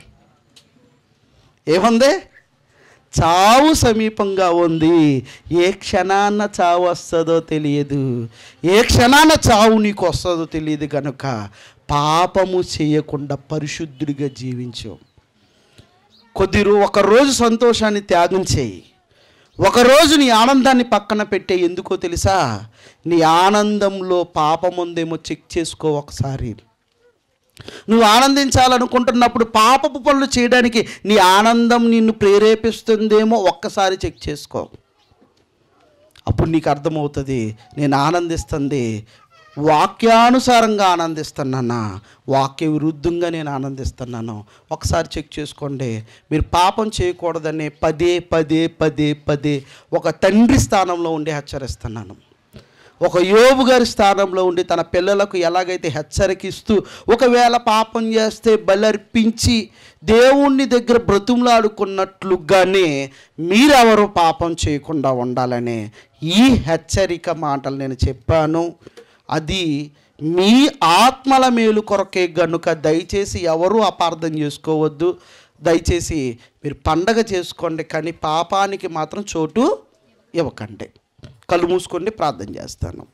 ఏముంది చావు సమీపంగా ఉంది ఏ క్షణాన చావు వస్తుందో తెలియదు ఏ క్షణాన చావు నీకు వస్తుందో తెలియదు కనుక పాపము చేయకుండా పరిశుద్ధుడిగా జీవించు కొద్ది రో ఒకరోజు సంతోషాన్ని త్యాగం చేయి ఒకరోజు నీ ఆనందాన్ని పక్కన పెట్టే ఎందుకో తెలుసా నీ ఆనందంలో పాపం ఉందేమో చెక్ చేసుకో ఒకసారి నువ్వు ఆనందించాలనుకుంటున్నప్పుడు పాపపు పనులు చేయడానికి నీ ఆనందం నిన్ను ప్రేరేపిస్తుందేమో ఒక్కసారి చెక్ చేసుకో అప్పుడు నీకు అర్థమవుతుంది నేను ఆనందిస్తుంది వాక్యానుసారంగా ఆనందిస్తున్నానా వాక్య విరుద్ధంగా నేను ఆనందిస్తున్నాను ఒకసారి చెక్ చేసుకోండి మీరు పాపం చేయకూడదనే పదే పదే పదే పదే ఒక తండ్రి స్థానంలో ఉండి హెచ్చరిస్తున్నాను ఒక యోబు గారి స్థానంలో ఉండి తన పిల్లలకు ఎలాగైతే హెచ్చరిక ఇస్తూ ఒకవేళ పాపం చేస్తే బలర్పించి దేవుణ్ణి దగ్గర బ్రతుములాడుకున్నట్లుగానే మీరెవరు పాపం చేయకుండా ఉండాలనే ఈ హెచ్చరిక మాటలు నేను చెప్పాను అది మీ ఆత్మల మేలు కొరకే గనుక దయచేసి ఎవరూ అపార్థం చేసుకోవద్దు దయచేసి మీరు పండగ చేసుకోండి కానీ పాపానికి మాత్రం చోటు ఇవ్వకండి కళ్ళు మూసుకోండి ప్రార్థన చేస్తాను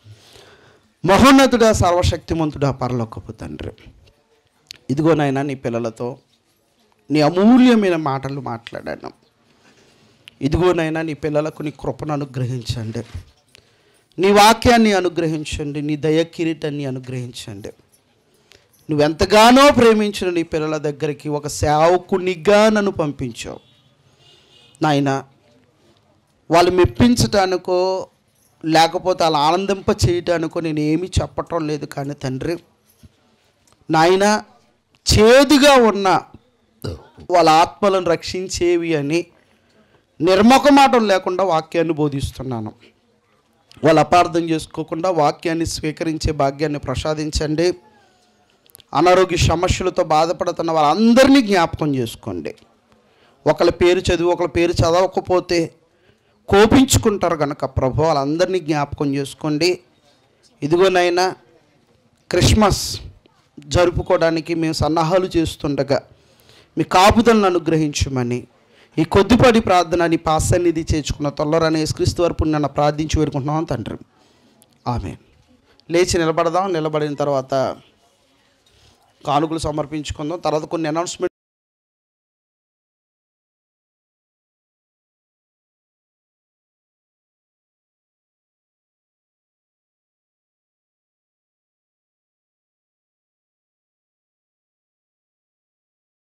మహోన్నతుడా సర్వశక్తిమంతుడా పరలోకపు తండ్రి ఇదిగో నాయనా నీ పిల్లలతో నీ అమూల్యమైన మాటలు మాట్లాడాను ఇదిగోనైనా నీ పిల్లలకు నీ కృపను అనుగ్రహించండి నీ వాక్యాన్ని అనుగ్రహించండి నీ దయ కిరీటాన్ని అనుగ్రహించండి నువ్వెంతగానో ప్రేమించిన నీ పిల్లల దగ్గరికి ఒక సేవకునిగా నన్ను పంపించావు నాయనా వాళ్ళు మెప్పించటానికో లేకపోతే వాళ్ళు ఆనందింప చేయటానికో నేను ఏమీ చెప్పటం లేదు కానీ తండ్రి నాయన చేదుగా ఉన్న వాళ్ళ ఆత్మలను రక్షించేవి అని నిర్మకమాటం లేకుండా వాక్యాన్ని బోధిస్తున్నాను వాళ్ళు అపార్థం చేసుకోకుండా వాక్యాన్ని స్వీకరించే భాగ్యాన్ని ప్రసాదించండి అనారోగ్య సమస్యలతో బాధపడుతున్న వాళ్ళందరినీ జ్ఞాపకం చేసుకోండి ఒకళ్ళ పేరు చదివి ఒకళ్ళ పేరు చదవకపోతే కోపించుకుంటారు కనుక ప్రభు వాళ్ళందరినీ జ్ఞాపకం చేసుకోండి ఇదిగోనైనా క్రిస్మస్ జరుపుకోవడానికి మేము సన్నాహాలు చేస్తుండగా మీ కాపుదలను అనుగ్రహించమని ఈ కొద్దిపాటి ప్రార్థన నీ పాసన్నిధి చేర్చుకున్న తొల్లరని యేసుక్రీస్తు వరకు నన్ను ప్రార్థించి వేడుకుంటున్నాం తండ్రి ఆమె లేచి నిలబడదాం నిలబడిన తర్వాత కానుకలు సమర్పించుకుందాం తర్వాత కొన్ని అనౌన్స్మెంట్